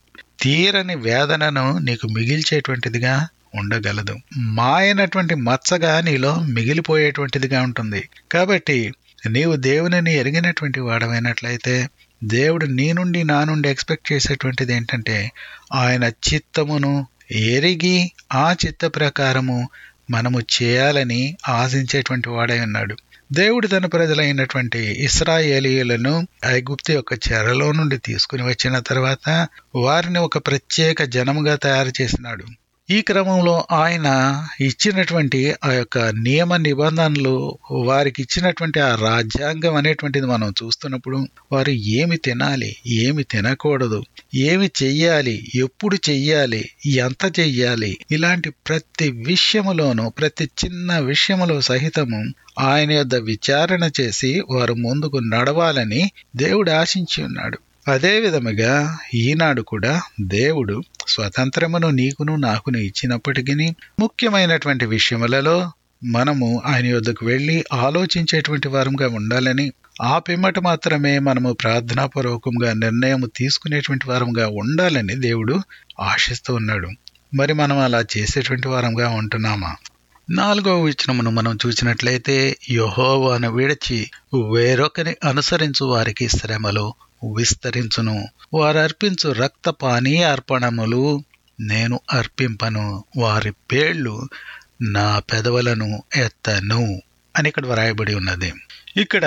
తీరని వేదనను నీకు మిగిల్చేటువంటిదిగా ఉండగలదు మాయనటువంటి మచ్చగా నీలో మిగిలిపోయేటువంటిదిగా ఉంటుంది కాబట్టి నీవు దేవునిని ఎరిగినటువంటి వాడమైనట్లయితే దేవుడు నీ నుండి నా నుండి ఎక్స్పెక్ట్ చేసేటువంటిది ఏంటంటే ఆయన చిత్తమును ఎరిగి ఆ చిత్త ప్రకారము మనము చేయాలని ఆశించేటువంటి వాడై ఉన్నాడు దేవుడు తన ప్రజలైనటువంటి ఇస్రాయేలీయులను ఐగుప్తు యొక్క చెరలో నుండి తీసుకుని వచ్చిన తర్వాత వారిని ఒక ప్రత్యేక జనముగా తయారు చేసినాడు ఈ క్రమంలో ఆయన ఇచ్చినటువంటి ఆ యొక్క నియమ నిబంధనలు వారికి ఇచ్చినటువంటి ఆ రాజ్యాంగం అనేటువంటిది మనం చూస్తున్నప్పుడు వారు ఏమి తినాలి ఏమి తినకూడదు ఏమి చెయ్యాలి ఎప్పుడు చెయ్యాలి ఎంత చెయ్యాలి ఇలాంటి ప్రతి విషయములోనూ ప్రతి చిన్న విషయములో సహితము ఆయన యొద్ద విచారణ చేసి వారు ముందుకు నడవాలని దేవుడు ఆశించి ఉన్నాడు అదే విధముగా ఈనాడు కూడా దేవుడు స్వతంత్రమును నీకును నాకును ఇచ్చినప్పటికీ ముఖ్యమైనటువంటి విషయములలో మనము ఆయన యొద్దకు వెళ్ళి ఆలోచించేటువంటి వారంగా ఉండాలని ఆ పిమ్మట మాత్రమే మనము ప్రార్థనాపూర్వకంగా నిర్ణయం తీసుకునేటువంటి వారంగా ఉండాలని దేవుడు ఆశిస్తూ ఉన్నాడు మరి మనం అలా చేసేటువంటి వారంగా ఉంటున్నామా నాలుగవ వచనమును మనం చూసినట్లయితే యహోవాను విడిచి వేరొకని అనుసరించు వారికి శ్రమలు విస్తరించును వారు అర్పించు రక్త పానీయ అర్పణములు నేను అర్పింపను వారి పేళ్లు నా పెదవులను ఎత్తను అని ఇక్కడ వ్రాయబడి ఉన్నది ఇక్కడ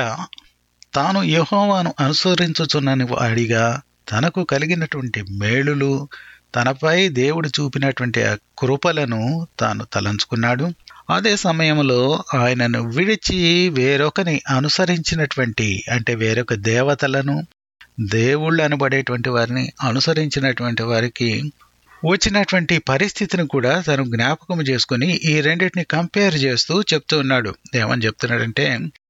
తాను యహోవాను అనుసరించుచున్నని వాడిగా తనకు కలిగినటువంటి మేలులు తనపై దేవుడు చూపినటువంటి ఆ కృపలను తాను తలంచుకున్నాడు అదే సమయంలో ఆయనను విడిచి వేరొకని అనుసరించినటువంటి అంటే వేరొక దేవతలను దేవుళ్ళు అనబడేటువంటి వారిని అనుసరించినటువంటి వారికి వచ్చినటువంటి పరిస్థితిని కూడా తను జ్ఞాపకం చేసుకుని ఈ రెండింటిని కంపేర్ చేస్తూ చెప్తూ ఉన్నాడు ఏమని చెప్తున్నాడంటే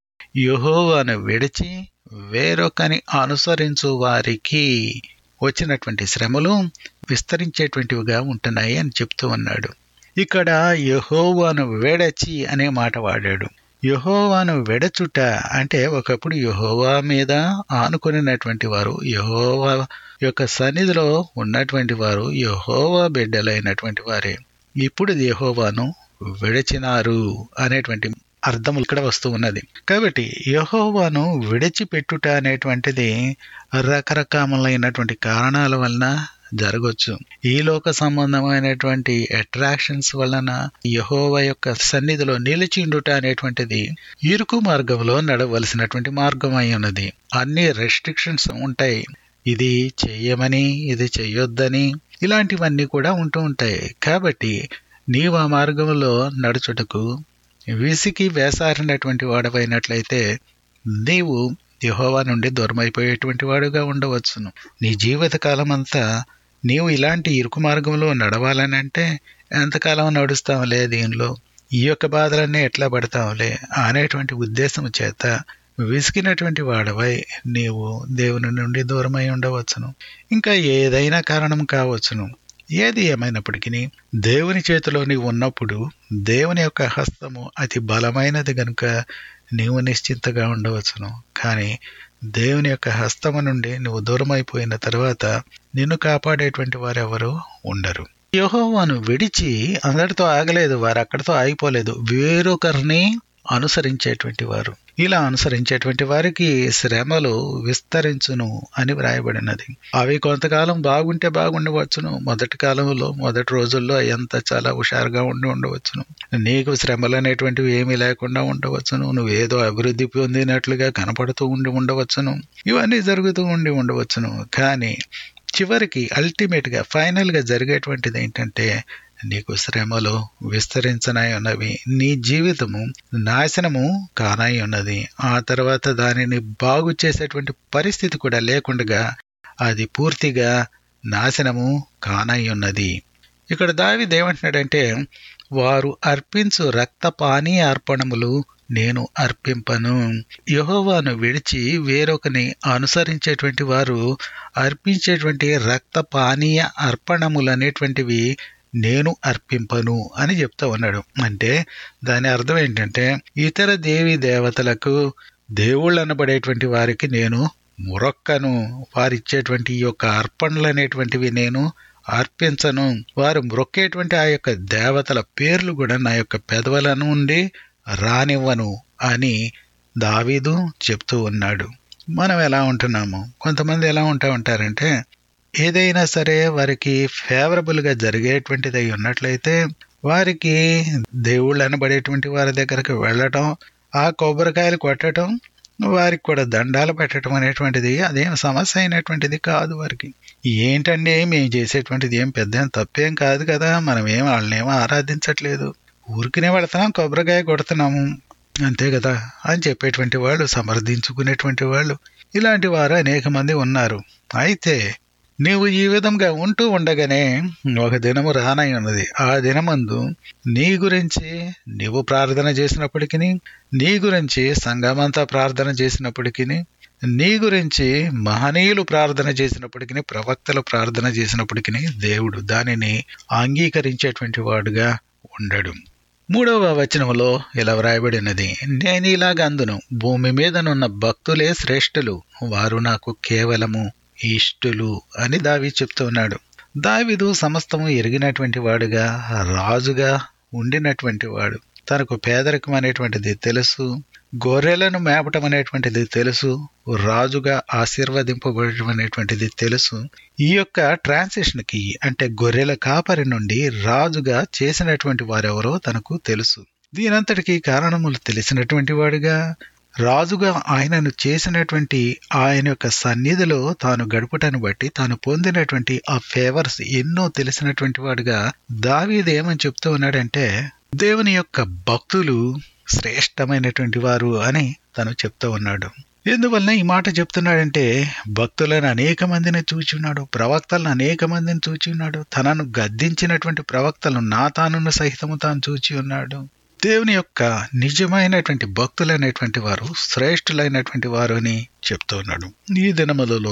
యుహోవాను విడిచి వేరొకని అనుసరించు వారికి వచ్చినటువంటి శ్రమలు విస్తరించేటువంటివిగా ఉంటున్నాయి అని చెప్తూ ఉన్నాడు ఇక్కడ యహోవాను వెడచి అనే మాట వాడాడు యహోవాను వెడచుట అంటే ఒకప్పుడు యహోవా మీద ఆనుకునినటువంటి వారు యహోవా యొక్క సన్నిధిలో ఉన్నటువంటి వారు యహోవా బిడ్డలైనటువంటి వారే ఇప్పుడు యహోవాను విడచినారు అనేటువంటి అర్థం ఇక్కడ వస్తూ ఉన్నది కాబట్టి యహోవాను విడిచిపెట్టుట అనేటువంటిది రకరకాలైనటువంటి కారణాల వలన జరగవచ్చు ఈ లోక సంబంధమైనటువంటి అట్రాక్షన్స్ వలన యహోవ యొక్క సన్నిధిలో నిలిచిండుట అనేటువంటిది ఇరుకు మార్గంలో నడవలసినటువంటి మార్గం అయి ఉన్నది అన్ని రెస్ట్రిక్షన్స్ ఉంటాయి ఇది చెయ్యమని ఇది చెయ్యొద్దని ఇలాంటివన్నీ కూడా ఉంటూ ఉంటాయి కాబట్టి నీవు ఆ మార్గంలో నడుచుటకు విసికి వేసారినటువంటి వాడవైనట్లయితే నీవు యహోవా నుండి దూరమైపోయేటువంటి వాడుగా ఉండవచ్చును నీ జీవిత కాలం అంతా నీవు ఇలాంటి ఇరుకు మార్గంలో నడవాలని అంటే ఎంతకాలం నడుస్తాంలే దీనిలో ఈ యొక్క బాధలన్నీ ఎట్లా పడతాంలే అనేటువంటి ఉద్దేశం చేత విసిగినటువంటి వాడవై నీవు దేవుని నుండి దూరమై ఉండవచ్చును ఇంకా ఏదైనా కారణం కావచ్చును ఏది ఏమైనప్పటికీ దేవుని చేతిలో నీవు ఉన్నప్పుడు దేవుని యొక్క హస్తము అతి బలమైనది గనుక నీవు నిశ్చింతగా ఉండవచ్చును కానీ దేవుని యొక్క హస్తము నుండి నువ్వు దూరం అయిపోయిన తర్వాత నిన్ను కాపాడేటువంటి వారెవరు ఉండరు యెహోవాను విడిచి అందరితో ఆగలేదు వారు అక్కడితో ఆగిపోలేదు వేరొకరిని అనుసరించేటువంటి వారు ఇలా అనుసరించేటువంటి వారికి శ్రమలు విస్తరించును అని వ్రాయబడినది అవి కొంతకాలం బాగుంటే బాగుండవచ్చును మొదటి కాలంలో మొదటి రోజుల్లో ఎంత చాలా హుషారుగా ఉండి ఉండవచ్చును నీకు శ్రమలు అనేటువంటివి ఏమీ లేకుండా ఉండవచ్చును నువ్వేదో అభివృద్ధి పొందినట్లుగా కనపడుతూ ఉండి ఉండవచ్చును ఇవన్నీ జరుగుతూ ఉండి ఉండవచ్చును కానీ చివరికి అల్టిమేట్ గా ఫైనల్ గా జరిగేటువంటిది ఏంటంటే నీకు శ్రమలు విస్తరించనై ఉన్నవి నీ జీవితము నాశనము కానై ఉన్నది ఆ తర్వాత దానిని బాగు చేసేటువంటి పరిస్థితి కూడా లేకుండా అది పూర్తిగా నాశనము కానై ఉన్నది ఇక్కడ దావి ఏమంటున్నాడంటే వారు అర్పించు రక్తపానీ అర్పణములు నేను అర్పింపను యహోవాను విడిచి వేరొకని అనుసరించేటువంటి వారు అర్పించేటువంటి రక్త పానీయ అర్పణములు అనేటువంటివి నేను అర్పింపను అని చెప్తా ఉన్నాడు అంటే దాని అర్థం ఏంటంటే ఇతర దేవి దేవతలకు దేవుళ్ళు అనబడేటువంటి వారికి నేను మురక్కను వారిచ్చేటువంటి ఈ యొక్క అర్పణలు అనేటువంటివి నేను అర్పించను వారు మొక్కేటువంటి ఆ యొక్క దేవతల పేర్లు కూడా నా యొక్క పెదవుల నుండి రానివ్వను అని దావీదు చెప్తూ ఉన్నాడు మనం ఎలా ఉంటున్నాము కొంతమంది ఎలా ఉంటా ఉంటారంటే ఏదైనా సరే వారికి ఫేవరబుల్గా జరిగేటువంటిది అయి ఉన్నట్లయితే వారికి దేవుళ్ళు అనబడేటువంటి వారి దగ్గరకు వెళ్ళటం ఆ కొబ్బరికాయలు కొట్టడం వారికి కూడా దండాలు పెట్టడం అనేటువంటిది అదేం సమస్య అయినటువంటిది కాదు వారికి ఏంటండి మేము చేసేటువంటిది ఏం పెద్ద ఏం తప్పేం కాదు కదా మనం ఏం వాళ్ళనేమో ఆరాధించట్లేదు ఊరికినే వెళుతున్నాం కొబ్బరికాయ కొడుతున్నాము అంతే కదా అని చెప్పేటువంటి వాళ్ళు సమర్థించుకునేటువంటి వాళ్ళు ఇలాంటి వారు అనేక మంది ఉన్నారు అయితే నీవు ఈ విధంగా ఉంటూ ఉండగానే ఒక దినము రానై ఉన్నది ఆ దినమందు నీ గురించి నీవు ప్రార్థన చేసినప్పటికీ నీ గురించి సంఘమంతా ప్రార్థన చేసినప్పటికీ నీ గురించి మహనీయులు ప్రార్థన చేసినప్పటికీ ప్రవక్తలు ప్రార్థన చేసినప్పటికీ దేవుడు దానిని అంగీకరించేటువంటి వాడుగా ఉండడు మూడవ వచనములో ఇలా వ్రాయబడినది నేను ఇలాగ అందును భూమి మీదనున్న భక్తులే శ్రేష్ఠులు వారు నాకు కేవలము ఇష్టులు అని దావి చెప్తున్నాడు దావిదు సమస్తము ఎరిగినటువంటి వాడుగా రాజుగా ఉండినటువంటి వాడు తనకు పేదరికం అనేటువంటిది తెలుసు గొర్రెలను మేపటం అనేటువంటిది తెలుసు రాజుగా ఆశీర్వదింపబడటం అనేటువంటిది తెలుసు ఈ యొక్క ట్రాన్సిషన్ కి అంటే గొర్రెల కాపరి నుండి రాజుగా చేసినటువంటి వారెవరో తనకు తెలుసు దీనంతటికి కారణములు తెలిసినటువంటి వాడుగా రాజుగా ఆయనను చేసినటువంటి ఆయన యొక్క సన్నిధిలో తాను గడుపుటను బట్టి తాను పొందినటువంటి ఆ ఫేవర్స్ ఎన్నో తెలిసినటువంటి వాడుగా దావీది ఏమని చెప్తూ ఉన్నాడంటే దేవుని యొక్క భక్తులు శ్రేష్టమైనటువంటి వారు అని తను చెప్తూ ఉన్నాడు ఎందువలన ఈ మాట చెప్తున్నాడంటే భక్తులను అనేక మందిని చూచి ఉన్నాడు ప్రవక్తలను అనేక మందిని చూచి ఉన్నాడు తనను గద్దించినటువంటి ప్రవక్తలు నా తానున్న సహితము తాను చూచి ఉన్నాడు దేవుని యొక్క నిజమైనటువంటి భక్తులైనటువంటి వారు శ్రేష్ఠులైనటువంటి వారు అని చెప్తూ ఉన్నాడు ఈ దినములలో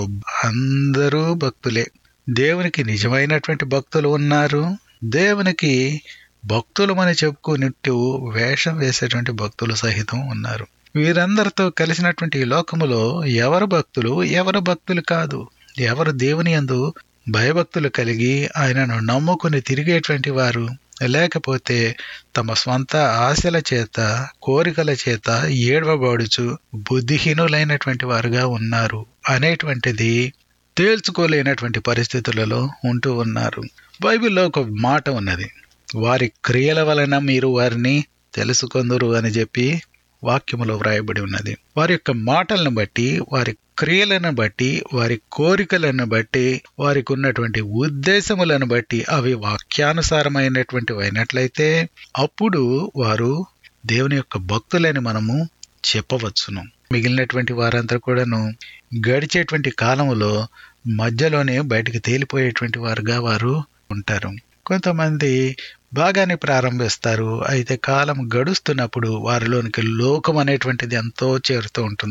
అందరూ భక్తులే దేవునికి నిజమైనటువంటి భక్తులు ఉన్నారు దేవునికి భక్తులమని చెప్పుకున్నట్టు వేషం వేసేటువంటి భక్తులు సహితం ఉన్నారు వీరందరితో కలిసినటువంటి ఈ లోకములో ఎవరు భక్తులు ఎవరు భక్తులు కాదు ఎవరు దేవుని యందు భయభక్తులు కలిగి ఆయనను నమ్ముకుని తిరిగేటువంటి వారు లేకపోతే తమ స్వంత ఆశల చేత కోరికల చేత ఏడవబడుచు బుద్ధిహీనులైనటువంటి వారుగా ఉన్నారు అనేటువంటిది తేల్చుకోలేనటువంటి పరిస్థితులలో ఉంటూ ఉన్నారు బైబిల్లో ఒక మాట ఉన్నది వారి క్రియల వలన మీరు వారిని తెలుసుకొందరు అని చెప్పి వాక్యములో వ్రాయబడి ఉన్నది వారి యొక్క మాటలను బట్టి వారి క్రియలను బట్టి వారి కోరికలను బట్టి వారికి ఉన్నటువంటి ఉద్దేశములను బట్టి అవి వాక్యానుసారమైనటువంటివి అయినట్లయితే అప్పుడు వారు దేవుని యొక్క భక్తులని మనము చెప్పవచ్చును మిగిలినటువంటి వారంతా కూడాను గడిచేటువంటి కాలములో మధ్యలోనే బయటికి తేలిపోయేటువంటి వారుగా వారు ఉంటారు కొంతమంది బాగానే ప్రారంభిస్తారు అయితే కాలం గడుస్తున్నప్పుడు వారిలోనికి లోకం అనేటువంటిది ఎంతో చేరుతూ ఉంటుంది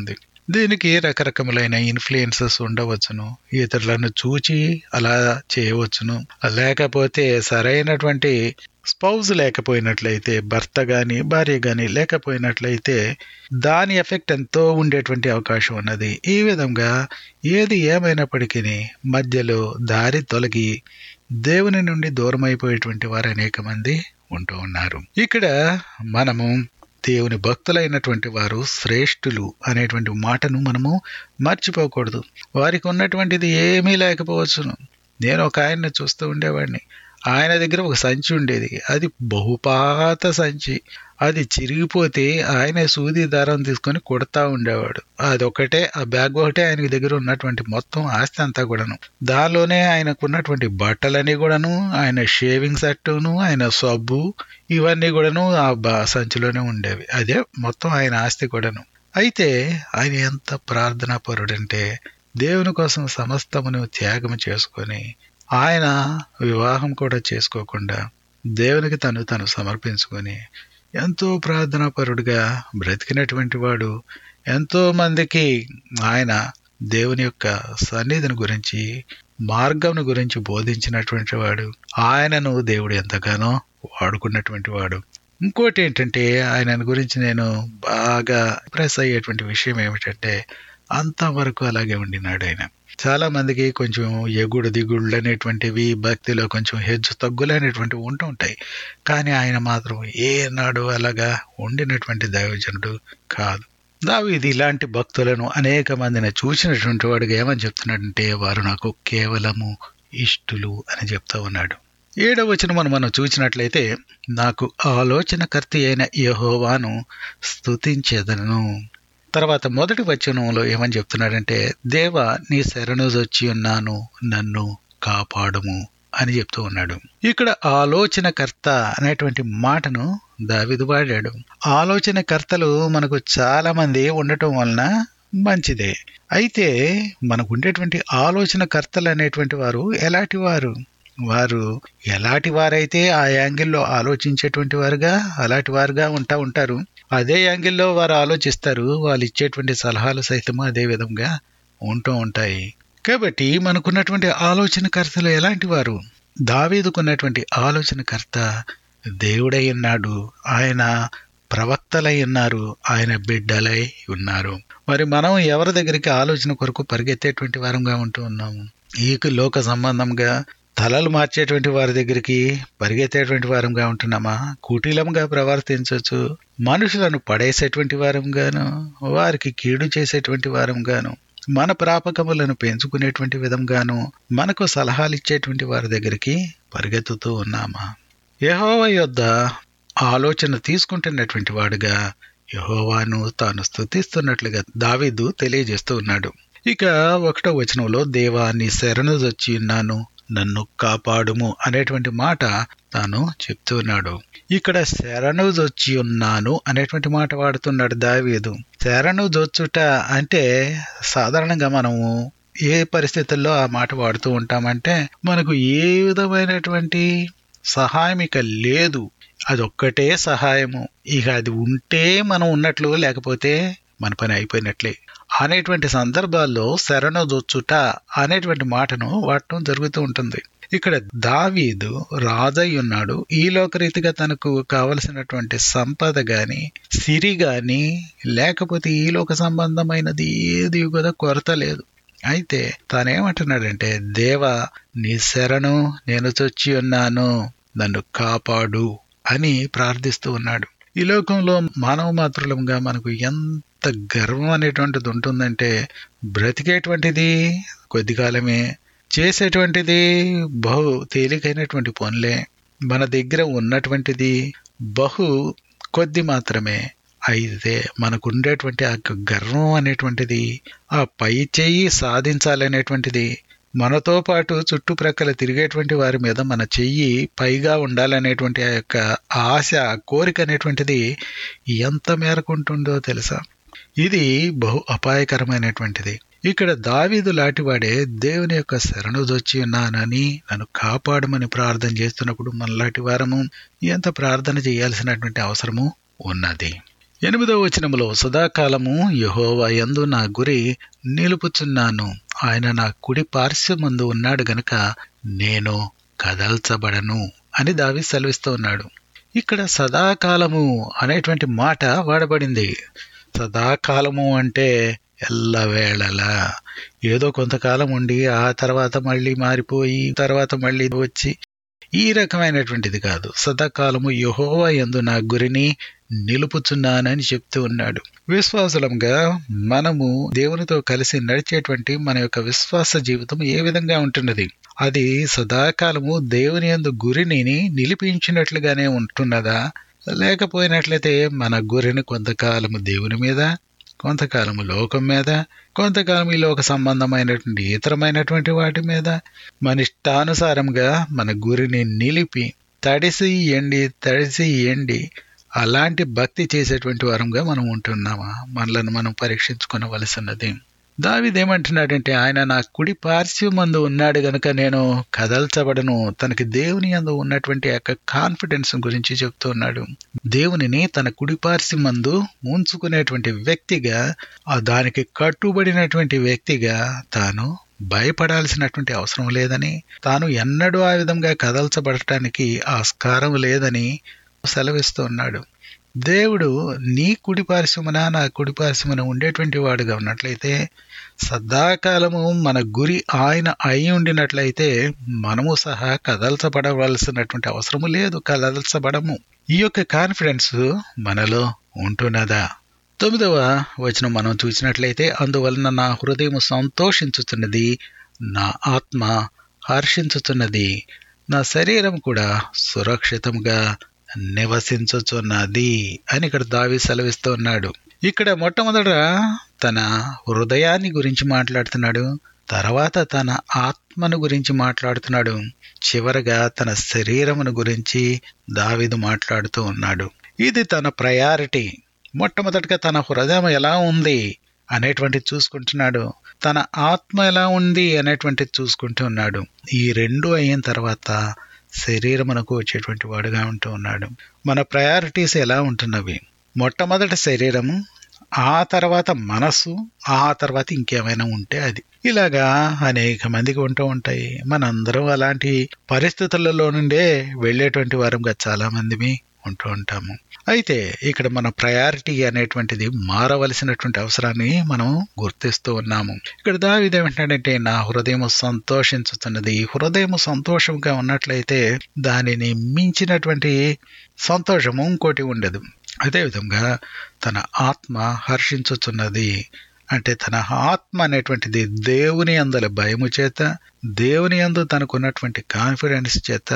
దీనికి రకరకములైన ఇన్ఫ్లుయెన్సెస్ ఉండవచ్చును ఇతరులను చూచి అలా చేయవచ్చును లేకపోతే సరైనటువంటి స్పౌజ్ లేకపోయినట్లయితే భర్త గాని భార్య గాని లేకపోయినట్లయితే దాని ఎఫెక్ట్ ఎంతో ఉండేటువంటి అవకాశం ఉన్నది ఈ విధంగా ఏది ఏమైనప్పటికీ మధ్యలో దారి తొలగి దేవుని నుండి దూరమైపోయేటువంటి వారు అనేక మంది ఉంటూ ఉన్నారు ఇక్కడ మనము దేవుని భక్తులైనటువంటి వారు శ్రేష్ఠులు అనేటువంటి మాటను మనము మర్చిపోకూడదు వారికి ఉన్నటువంటిది ఏమీ లేకపోవచ్చును నేను ఒక ఆయన్ని చూస్తూ ఉండేవాడిని ఆయన దగ్గర ఒక సంచి ఉండేది అది బహుపాత సంచి అది చిరిగిపోతే ఆయన సూది దారం తీసుకొని కొడతా ఉండేవాడు అదొకటే ఆ బ్యాగ్ ఒకటే ఆయన దగ్గర ఉన్నటువంటి మొత్తం ఆస్తి అంతా కూడాను దానిలోనే ఆయనకున్నటువంటి బట్టలని కూడాను ఆయన షేవింగ్ సెట్టును ఆయన సబ్బు ఇవన్నీ కూడాను ఆ బా సంచిలోనే ఉండేవి అదే మొత్తం ఆయన ఆస్తి కూడాను అయితే ఆయన ఎంత ప్రార్థనా పరుడంటే దేవుని కోసం సమస్తమును త్యాగం చేసుకొని ఆయన వివాహం కూడా చేసుకోకుండా దేవునికి తను తను సమర్పించుకొని ఎంతో ప్రార్థనాపరుడుగా బ్రతికినటువంటి వాడు ఎంతో మందికి ఆయన దేవుని యొక్క సన్నిధిని గురించి మార్గం గురించి బోధించినటువంటి వాడు ఆయనను దేవుడు ఎంతగానో వాడుకున్నటువంటి వాడు ఇంకోటి ఏంటంటే ఆయన గురించి నేను బాగా ఇంప్రెస్ అయ్యేటువంటి విషయం ఏమిటంటే అంతవరకు అలాగే ఉండినాడు ఆయన చాలా మందికి కొంచెం ఎగుడు దిగుళ్ళు అనేటువంటివి భక్తిలో కొంచెం హెచ్చు తగ్గులు అనేటువంటివి ఉంటూ ఉంటాయి కానీ ఆయన మాత్రం ఏనాడు అలాగా ఉండినటువంటి దైవజనుడు కాదు దావీది ఇలాంటి భక్తులను అనేక మందిని చూసినటువంటి వాడిగా ఏమని చెప్తున్నాడంటే వారు నాకు కేవలము ఇష్టులు అని చెప్తా ఉన్నాడు ఏడవ వచనం మనం మనం చూసినట్లయితే నాకు ఆలోచనకర్తి అయిన యహోవాను స్తుతించేదను తర్వాత మొదటి వచనంలో ఏమని చెప్తున్నాడంటే దేవ నీ శరణుదొచ్చి ఉన్నాను నన్ను కాపాడుము అని చెప్తూ ఉన్నాడు ఇక్కడ ఆలోచనకర్త అనేటువంటి మాటను దావిదు వాడాడు ఆలోచనకర్తలు మనకు చాలా మంది ఉండటం వలన మంచిదే అయితే మనకు ఉండేటువంటి ఆలోచనకర్తలు అనేటువంటి వారు ఎలాంటి వారు వారు ఎలాంటి వారైతే ఆ యాంగిల్లో ఆలోచించేటువంటి వారుగా అలాంటి వారుగా ఉంటా ఉంటారు అదే యాంగిల్లో వారు ఆలోచిస్తారు వాళ్ళు ఇచ్చేటువంటి సలహాలు సైతము అదే విధంగా ఉంటూ ఉంటాయి కాబట్టి మనకున్నటువంటి ఆలోచనకర్తలు ఎలాంటి వారు దావీదుకున్నటువంటి ఆలోచనకర్త దేవుడై ఉన్నాడు ఆయన ప్రవక్తలై ఉన్నారు ఆయన బిడ్డలై ఉన్నారు మరి మనం ఎవరి దగ్గరికి ఆలోచన కొరకు పరిగెత్తేటువంటి వారంగా ఉంటూ ఉన్నాము ఈ లోక సంబంధంగా తలలు మార్చేటువంటి వారి దగ్గరికి పరిగెత్తేటువంటి వారంగా ఉంటున్నామా కుటీలంగా ప్రవర్తించవచ్చు మనుషులను పడేసేటువంటి వారంగాను వారికి కీడు చేసేటువంటి వారంగాను మన ప్రాపకములను పెంచుకునేటువంటి విధంగాను మనకు సలహాలు ఇచ్చేటువంటి వారి దగ్గరికి పరిగెత్తుతూ ఉన్నామా యహోవ యొద్ద ఆలోచన తీసుకుంటున్నటువంటి వాడుగా యహోవాను తాను స్థుతిస్తున్నట్లుగా దావీదు తెలియజేస్తూ ఉన్నాడు ఇక ఒకటో వచనంలో దేవా నీ శరణు వచ్చి ఉన్నాను నన్ను కాపాడుము అనేటువంటి మాట తాను చెప్తున్నాడు ఇక్కడ శరణు జొచ్చి ఉన్నాను అనేటువంటి మాట వాడుతున్నాడు దావీదు శరణు జొచ్చుట అంటే సాధారణంగా మనము ఏ పరిస్థితుల్లో ఆ మాట వాడుతూ ఉంటామంటే మనకు ఏ విధమైనటువంటి సహాయం ఇక లేదు అదొక్కటే సహాయము ఇక అది ఉంటే మనం ఉన్నట్లు లేకపోతే మన పని అయిపోయినట్లే అనేటువంటి సందర్భాల్లో శరణొదొచ్చుట అనేటువంటి మాటను వాడటం జరుగుతూ ఉంటుంది ఇక్కడ దావీదు రాజై ఉన్నాడు ఈ లోకరీతిగా తనకు కావలసినటువంటి సంపద గాని సిరి గాని లేకపోతే ఈ లోక సంబంధమైనది ఏది కూడా కొరత లేదు అయితే తానేమంటున్నాడంటే దేవా నీ శరణు నేను చొచ్చి ఉన్నాను నన్ను కాపాడు అని ప్రార్థిస్తూ ఉన్నాడు ఈ లోకంలో మానవ మాతృలంగా మనకు ఎంత గర్వం అనేటువంటిది ఉంటుందంటే బ్రతికేటువంటిది కొద్ది కాలమే చేసేటువంటిది బహు తేలికైనటువంటి పనులే మన దగ్గర ఉన్నటువంటిది బహు కొద్ది మాత్రమే అయితే మనకు ఉండేటువంటి ఆ గర్వం అనేటువంటిది ఆ పై చెయ్యి సాధించాలనేటువంటిది మనతో పాటు చుట్టుప్రక్కల తిరిగేటువంటి వారి మీద మన చెయ్యి పైగా ఉండాలనేటువంటి ఆ యొక్క ఆశ కోరిక అనేటువంటిది ఎంత మేరకు ఉంటుందో తెలుసా ఇది బహు అపాయకరమైనటువంటిది ఇక్కడ దావీదు లాంటివాడే దేవుని యొక్క శరణు దొచ్చి ఉన్నానని నన్ను కాపాడమని ప్రార్థన చేస్తున్నప్పుడు మనలాంటి వారము ఎంత ప్రార్థన చేయాల్సినటువంటి అవసరము ఉన్నది ఎనిమిదవ వచనములో సదాకాలము యహోవా యందు నా గురి నిలుపుచున్నాను ఆయన నా కుడి పార్శ్వమందు ఉన్నాడు గనక నేను కదల్చబడను అని దావి సెలవిస్తూ ఉన్నాడు ఇక్కడ సదాకాలము అనేటువంటి మాట వాడబడింది సదాకాలము అంటే ఎల్లవేళలా ఏదో కొంతకాలం ఉండి ఆ తర్వాత మళ్ళీ మారిపోయి తర్వాత మళ్ళీ వచ్చి ఈ రకమైనటువంటిది కాదు సదాకాలము యహోవా యందు నా గురిని నిలుపుచున్నానని చెప్తూ ఉన్నాడు విశ్వాసులంగా మనము దేవునితో కలిసి నడిచేటువంటి మన యొక్క విశ్వాస జీవితం ఏ విధంగా ఉంటున్నది అది సదాకాలము దేవుని యందు గురిని నిలిపించినట్లుగానే ఉంటున్నదా లేకపోయినట్లయితే మన గురిని కొంతకాలము దేవుని మీద కొంతకాలము లోకం మీద కొంతకాలం ఈ లోక సంబంధమైనటువంటి ఇతరమైనటువంటి వాటి మీద మన ఇష్టానుసారంగా మన గురిని నిలిపి తడిసి ఎండి తడిసి ఎండి అలాంటి భక్తి చేసేటువంటి వారంగా మనం ఉంటున్నామా మనలను మనం పరీక్షించుకోవలసినది దావిదేమంటున్నాడంటే ఆయన నా కుడి పార్శ్వమందు ఉన్నాడు గనుక నేను కదల్చబడను తనకి దేవుని అందు ఉన్నటువంటి యొక్క కాన్ఫిడెన్స్ గురించి చెప్తూ ఉన్నాడు దేవునిని తన కుడి పార్శ్వమందు ఉంచుకునేటువంటి వ్యక్తిగా ఆ దానికి కట్టుబడినటువంటి వ్యక్తిగా తాను భయపడాల్సినటువంటి అవసరం లేదని తాను ఎన్నడూ ఆ విధంగా కదల్చబడటానికి ఆస్కారం లేదని సెలవిస్తూ ఉన్నాడు దేవుడు నీ కుడి పార్శ్వమున నా కుడి పార్శ్వమున ఉండేటువంటి వాడుగా ఉన్నట్లయితే సదాకాలము మన గురి ఆయన అయి ఉండినట్లయితే మనము సహా కదల్చబడవలసినటువంటి అవసరము లేదు కదల్చబడము ఈ యొక్క కాన్ఫిడెన్స్ మనలో ఉంటున్నదా తొమ్మిదవ వచనం మనం చూసినట్లయితే అందువలన నా హృదయం సంతోషించుతున్నది నా ఆత్మ హర్షించుతున్నది నా శరీరం కూడా సురక్షితంగా నివసించుచున్నది అని ఇక్కడ దావి సెలవిస్తూ ఉన్నాడు ఇక్కడ మొట్టమొదట తన హృదయాన్ని గురించి మాట్లాడుతున్నాడు తర్వాత తన ఆత్మను గురించి మాట్లాడుతున్నాడు చివరగా తన శరీరమును గురించి దావిదు మాట్లాడుతూ ఉన్నాడు ఇది తన ప్రయారిటీ మొట్టమొదటిగా తన హృదయం ఎలా ఉంది అనేటువంటిది చూసుకుంటున్నాడు తన ఆత్మ ఎలా ఉంది అనేటువంటిది చూసుకుంటూ ఉన్నాడు ఈ రెండు అయిన తర్వాత శరీరమునకు వచ్చేటువంటి వాడుగా ఉంటూ ఉన్నాడు మన ప్రయారిటీస్ ఎలా ఉంటున్నవి మొట్టమొదటి శరీరము ఆ తర్వాత మనసు ఆ తర్వాత ఇంకేమైనా ఉంటే అది ఇలాగా అనేక మందికి ఉంటూ ఉంటాయి మనందరం అలాంటి పరిస్థితులలో నుండే వెళ్ళేటువంటి వారంగా చాలా మందిమి ఉంటూ ఉంటాము అయితే ఇక్కడ మన ప్రయారిటీ అనేటువంటిది మారవలసినటువంటి అవసరాన్ని మనం గుర్తిస్తూ ఉన్నాము ఇక్కడ దావిదేమంటాడంటే నా హృదయం సంతోషించుతున్నది హృదయం సంతోషంగా ఉన్నట్లయితే దానిని మించినటువంటి సంతోషము ఇంకోటి ఉండదు అదేవిధంగా తన ఆత్మ హర్షించుతున్నది అంటే తన ఆత్మ అనేటువంటిది దేవుని అందల భయము చేత దేవుని అందు తనకున్నటువంటి కాన్ఫిడెన్స్ చేత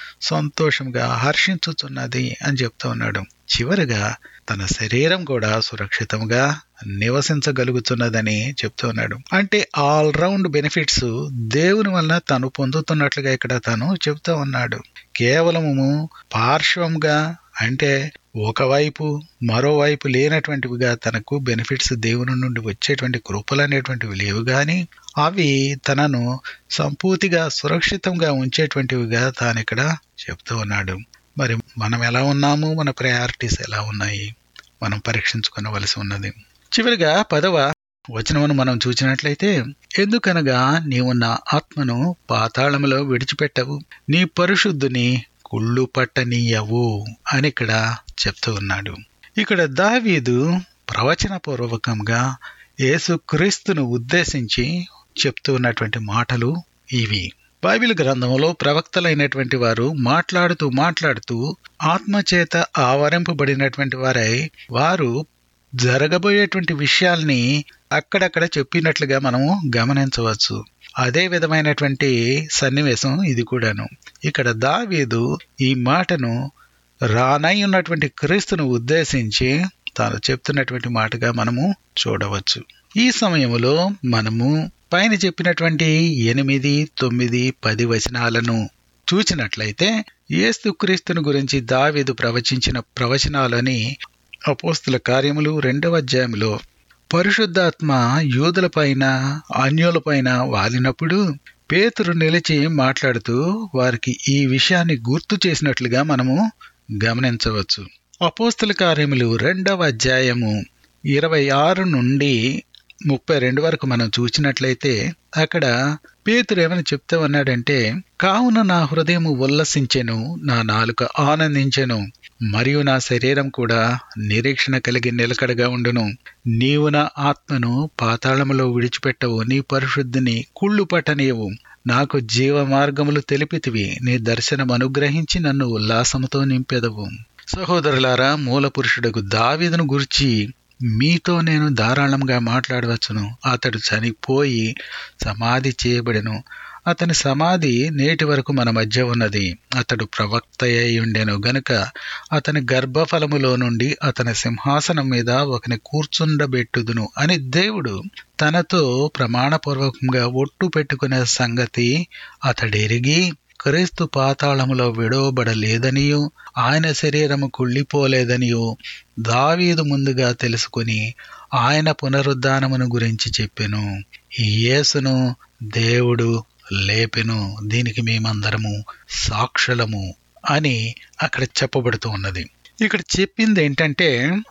సంతోషంగా హర్షించుతున్నది అని చెప్తూ ఉన్నాడు చివరిగా తన శరీరం కూడా సురక్షితంగా నివసించగలుగుతున్నదని చెప్తూ ఉన్నాడు అంటే ఆల్ రౌండ్ బెనిఫిట్స్ దేవుని వలన తను పొందుతున్నట్లుగా ఇక్కడ తను చెప్తూ ఉన్నాడు కేవలము పార్శ్వంగా అంటే ఒకవైపు మరోవైపు లేనటువంటివిగా తనకు బెనిఫిట్స్ దేవుని నుండి వచ్చేటువంటి కృపలు అనేటువంటివి లేవు కానీ అవి తనను సంపూర్తిగా సురక్షితంగా ఉంచేటువంటివిగా తాను ఇక్కడ చెప్తూ ఉన్నాడు మరి మనం ఎలా ఉన్నాము మన ప్రయారిటీస్ ఎలా ఉన్నాయి మనం పరీక్షించుకోవలసి ఉన్నది చివరిగా పదవ వచనమును మనం చూసినట్లయితే ఎందుకనగా నీవు నా ఆత్మను పాతాళములో విడిచిపెట్టవు నీ పరిశుద్ధుని కుళ్ళు పట్టనీయవు అని ఇక్కడ చెప్తూ ఉన్నాడు ఇక్కడ దావీదు ప్రవచన పూర్వకంగా యేసుక్రీస్తును ఉద్దేశించి చెప్తూ ఉన్నటువంటి మాటలు ఇవి బైబిల్ గ్రంథంలో ప్రవక్తలైనటువంటి వారు మాట్లాడుతూ మాట్లాడుతూ ఆత్మచేత ఆవరింపబడినటువంటి వారై వారు జరగబోయేటువంటి విషయాల్ని అక్కడక్కడ చెప్పినట్లుగా మనము గమనించవచ్చు అదే విధమైనటువంటి సన్నివేశం ఇది కూడాను ఇక్కడ దావీదు ఈ మాటను రానై ఉన్నటువంటి క్రీస్తును ఉద్దేశించి తాను చెప్తున్నటువంటి మాటగా మనము చూడవచ్చు ఈ సమయంలో మనము పైన చెప్పినటువంటి ఎనిమిది తొమ్మిది పది వచనాలను చూచినట్లయితే ఏస్తు క్రీస్తును గురించి దావీదు ప్రవచించిన ప్రవచనాలని అపోస్తుల కార్యములు రెండవ అధ్యాయంలో పరిశుద్ధాత్మ యూదులపైన అన్యులపైన వాలినప్పుడు పేతురు నిలిచి మాట్లాడుతూ వారికి ఈ విషయాన్ని గుర్తు చేసినట్లుగా మనము గమనించవచ్చు అపోస్తుల కార్యములు రెండవ అధ్యాయము ఇరవై ఆరు నుండి ముప్పై రెండు వరకు మనం చూసినట్లయితే అక్కడ పేతురు ఏమని చెప్తా ఉన్నాడంటే కావున నా హృదయం ఉల్లసించెను నా నాలుక ఆనందించెను మరియు నా శరీరం కూడా నిరీక్షణ కలిగి నిలకడగా ఉండును నీవు నా ఆత్మను పాతాళములో విడిచిపెట్టవు నీ పరిశుద్ధిని కుళ్ళు పట్టనీయవు నాకు జీవ మార్గములు తెలిపితివి నీ దర్శనం అనుగ్రహించి నన్ను ఉల్లాసముతో నింపెదవు సహోదరులారా మూల పురుషుడకు దావీదును గురించి మీతో నేను ధారాళంగా మాట్లాడవచ్చును అతడు చనిపోయి సమాధి చేయబడెను అతని సమాధి నేటి వరకు మన మధ్య ఉన్నది అతడు ప్రవక్త అయి ఉండెను గనుక అతని గర్భఫలములో నుండి అతని సింహాసనం మీద ఒకని కూర్చుండబెట్టుదును అని దేవుడు తనతో ప్రమాణపూర్వకంగా ఒట్టు పెట్టుకునే సంగతి అతడెరిగి క్రీస్తు పాతాళములో విడవబడలేదనియు ఆయన శరీరము కుళ్ళిపోలేదనియు దావీదు ముందుగా తెలుసుకుని ఆయన పునరుద్ధానమును గురించి చెప్పెను ఈ యేసును దేవుడు లేపెను దీనికి మేమందరము సాక్షులము అని అక్కడ చెప్పబడుతూ ఉన్నది ఇక్కడ చెప్పింది ఏంటంటే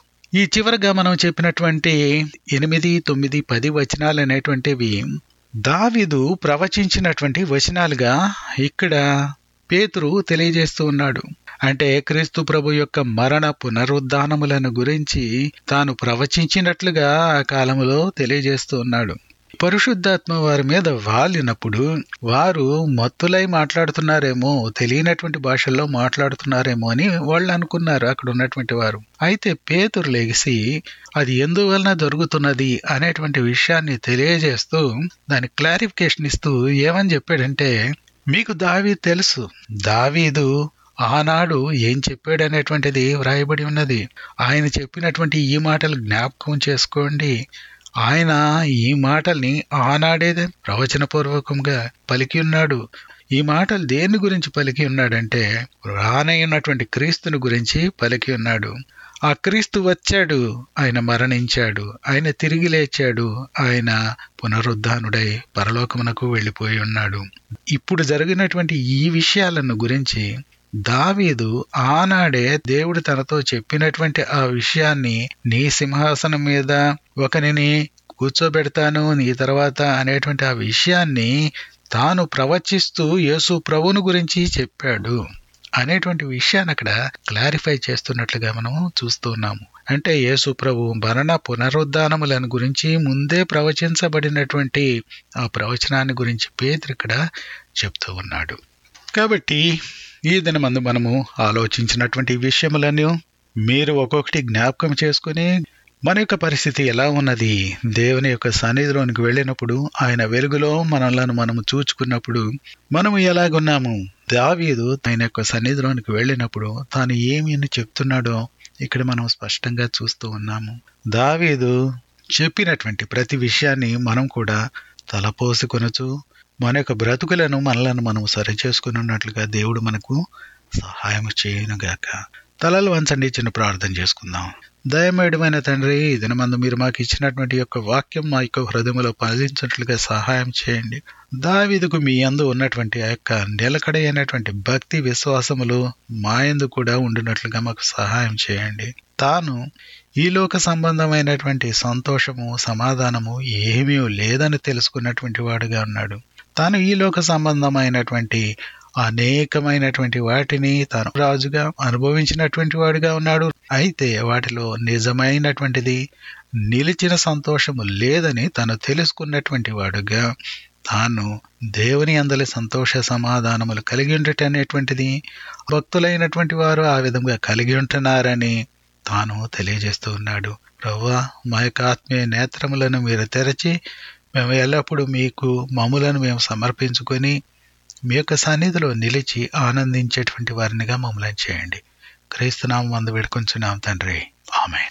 ఈ చివరగా మనం చెప్పినటువంటి ఎనిమిది తొమ్మిది పది వచనాలు అనేటువంటివి దావిదు ప్రవచించినటువంటి వచనాలుగా ఇక్కడ పేతురు తెలియజేస్తూ ఉన్నాడు అంటే క్రీస్తు ప్రభు యొక్క మరణ పునరుద్ధానములను గురించి తాను ప్రవచించినట్లుగా ఆ కాలంలో తెలియజేస్తూ ఉన్నాడు పరిశుద్ధాత్మ వారి మీద వాలినప్పుడు వారు మత్తులై మాట్లాడుతున్నారేమో తెలియనటువంటి భాషల్లో మాట్లాడుతున్నారేమో అని వాళ్ళు అనుకున్నారు అక్కడ ఉన్నటువంటి వారు అయితే పేతురు లేచి అది ఎందువలన జరుగుతున్నది అనేటువంటి విషయాన్ని తెలియజేస్తూ దాని క్లారిఫికేషన్ ఇస్తూ ఏమని చెప్పాడంటే మీకు దావీ తెలుసు దావీదు ఆనాడు ఏం చెప్పాడనేటువంటిది వ్రాయబడి ఉన్నది ఆయన చెప్పినటువంటి ఈ మాటలు జ్ఞాపకం చేసుకోండి ఆయన ఈ మాటల్ని ఆనాడే ప్రవచనపూర్వకంగా పలికి ఉన్నాడు ఈ మాటలు దేని గురించి పలికి ఉన్నాడంటే రానయ్యున్నటువంటి క్రీస్తుని గురించి పలికి ఉన్నాడు ఆ క్రీస్తు వచ్చాడు ఆయన మరణించాడు ఆయన తిరిగి లేచాడు ఆయన పునరుద్ధానుడై పరలోకమునకు వెళ్ళిపోయి ఉన్నాడు ఇప్పుడు జరిగినటువంటి ఈ విషయాలను గురించి దావీదు ఆనాడే దేవుడు తనతో చెప్పినటువంటి ఆ విషయాన్ని నీ సింహాసనం మీద ఒకనిని కూర్చోబెడతాను నీ తర్వాత అనేటువంటి ఆ విషయాన్ని తాను ప్రవచిస్తూ యేసు ప్రభుని గురించి చెప్పాడు అనేటువంటి విషయాన్ని అక్కడ క్లారిఫై చేస్తున్నట్లుగా మనం చూస్తూ ఉన్నాము అంటే యేసు ప్రభు మరణ పునరుద్ధానములను గురించి ముందే ప్రవచించబడినటువంటి ఆ ప్రవచనాన్ని గురించి పేదరు ఇక్కడ చెప్తూ ఉన్నాడు కాబట్టి ఈ దినమందు మనము ఆలోచించినటువంటి విషయములను మీరు ఒక్కొక్కటి జ్ఞాపకం చేసుకుని మన యొక్క పరిస్థితి ఎలా ఉన్నది దేవుని యొక్క సన్నిధిలోనికి వెళ్ళినప్పుడు ఆయన వెలుగులో మనలను మనము చూచుకున్నప్పుడు మనము ఎలాగున్నాము దావీదు ఆయన యొక్క సన్నిధిలోనికి వెళ్ళినప్పుడు తాను ఏమి అని చెప్తున్నాడో ఇక్కడ మనం స్పష్టంగా చూస్తూ ఉన్నాము దావీదు చెప్పినటువంటి ప్రతి విషయాన్ని మనం కూడా తలపోసుకొనచ్చు మన యొక్క బ్రతుకులను మనలను మనం సరిచేసుకున్నట్లుగా దేవుడు మనకు సహాయం చేయనుగాక తలలు వంచండి చిన్న ప్రార్థన చేసుకుందాం దయమేడమైన తండ్రి దినమందు మీరు మాకు ఇచ్చినటువంటి యొక్క వాక్యం మా యొక్క హృదయంలో పాలించినట్లుగా సహాయం చేయండి దావిదుకు మీ అందు ఉన్నటువంటి ఆ యొక్క నిలకడైనటువంటి భక్తి విశ్వాసములు మా యందు కూడా ఉండినట్లుగా మాకు సహాయం చేయండి తాను ఈ లోక సంబంధమైనటువంటి సంతోషము సమాధానము ఏమీ లేదని తెలుసుకున్నటువంటి వాడుగా ఉన్నాడు తాను ఈ లోక సంబంధమైనటువంటి అనేకమైనటువంటి వాటిని తాను రాజుగా అనుభవించినటువంటి వాడుగా ఉన్నాడు అయితే వాటిలో నిజమైనటువంటిది నిలిచిన సంతోషము లేదని తను తెలుసుకున్నటువంటి వాడుగా తాను దేవుని అందలి సంతోష సమాధానములు కలిగి ఉండటం అనేటువంటిది భక్తులైనటువంటి వారు ఆ విధంగా కలిగి ఉంటున్నారని తాను తెలియజేస్తూ ఉన్నాడు ప్రవ్వా మా యొక్క ఆత్మీయ నేత్రములను మీరు తెరచి మేము ఎల్లప్పుడూ మీకు మమ్ములను మేము సమర్పించుకొని మీ యొక్క సన్నిధిలో నిలిచి ఆనందించేటువంటి వారినిగా మమ్మల్ని చేయండి క్రీస్తునామం అందు వేడుకొంచున్నాం తండ్రి ఆమె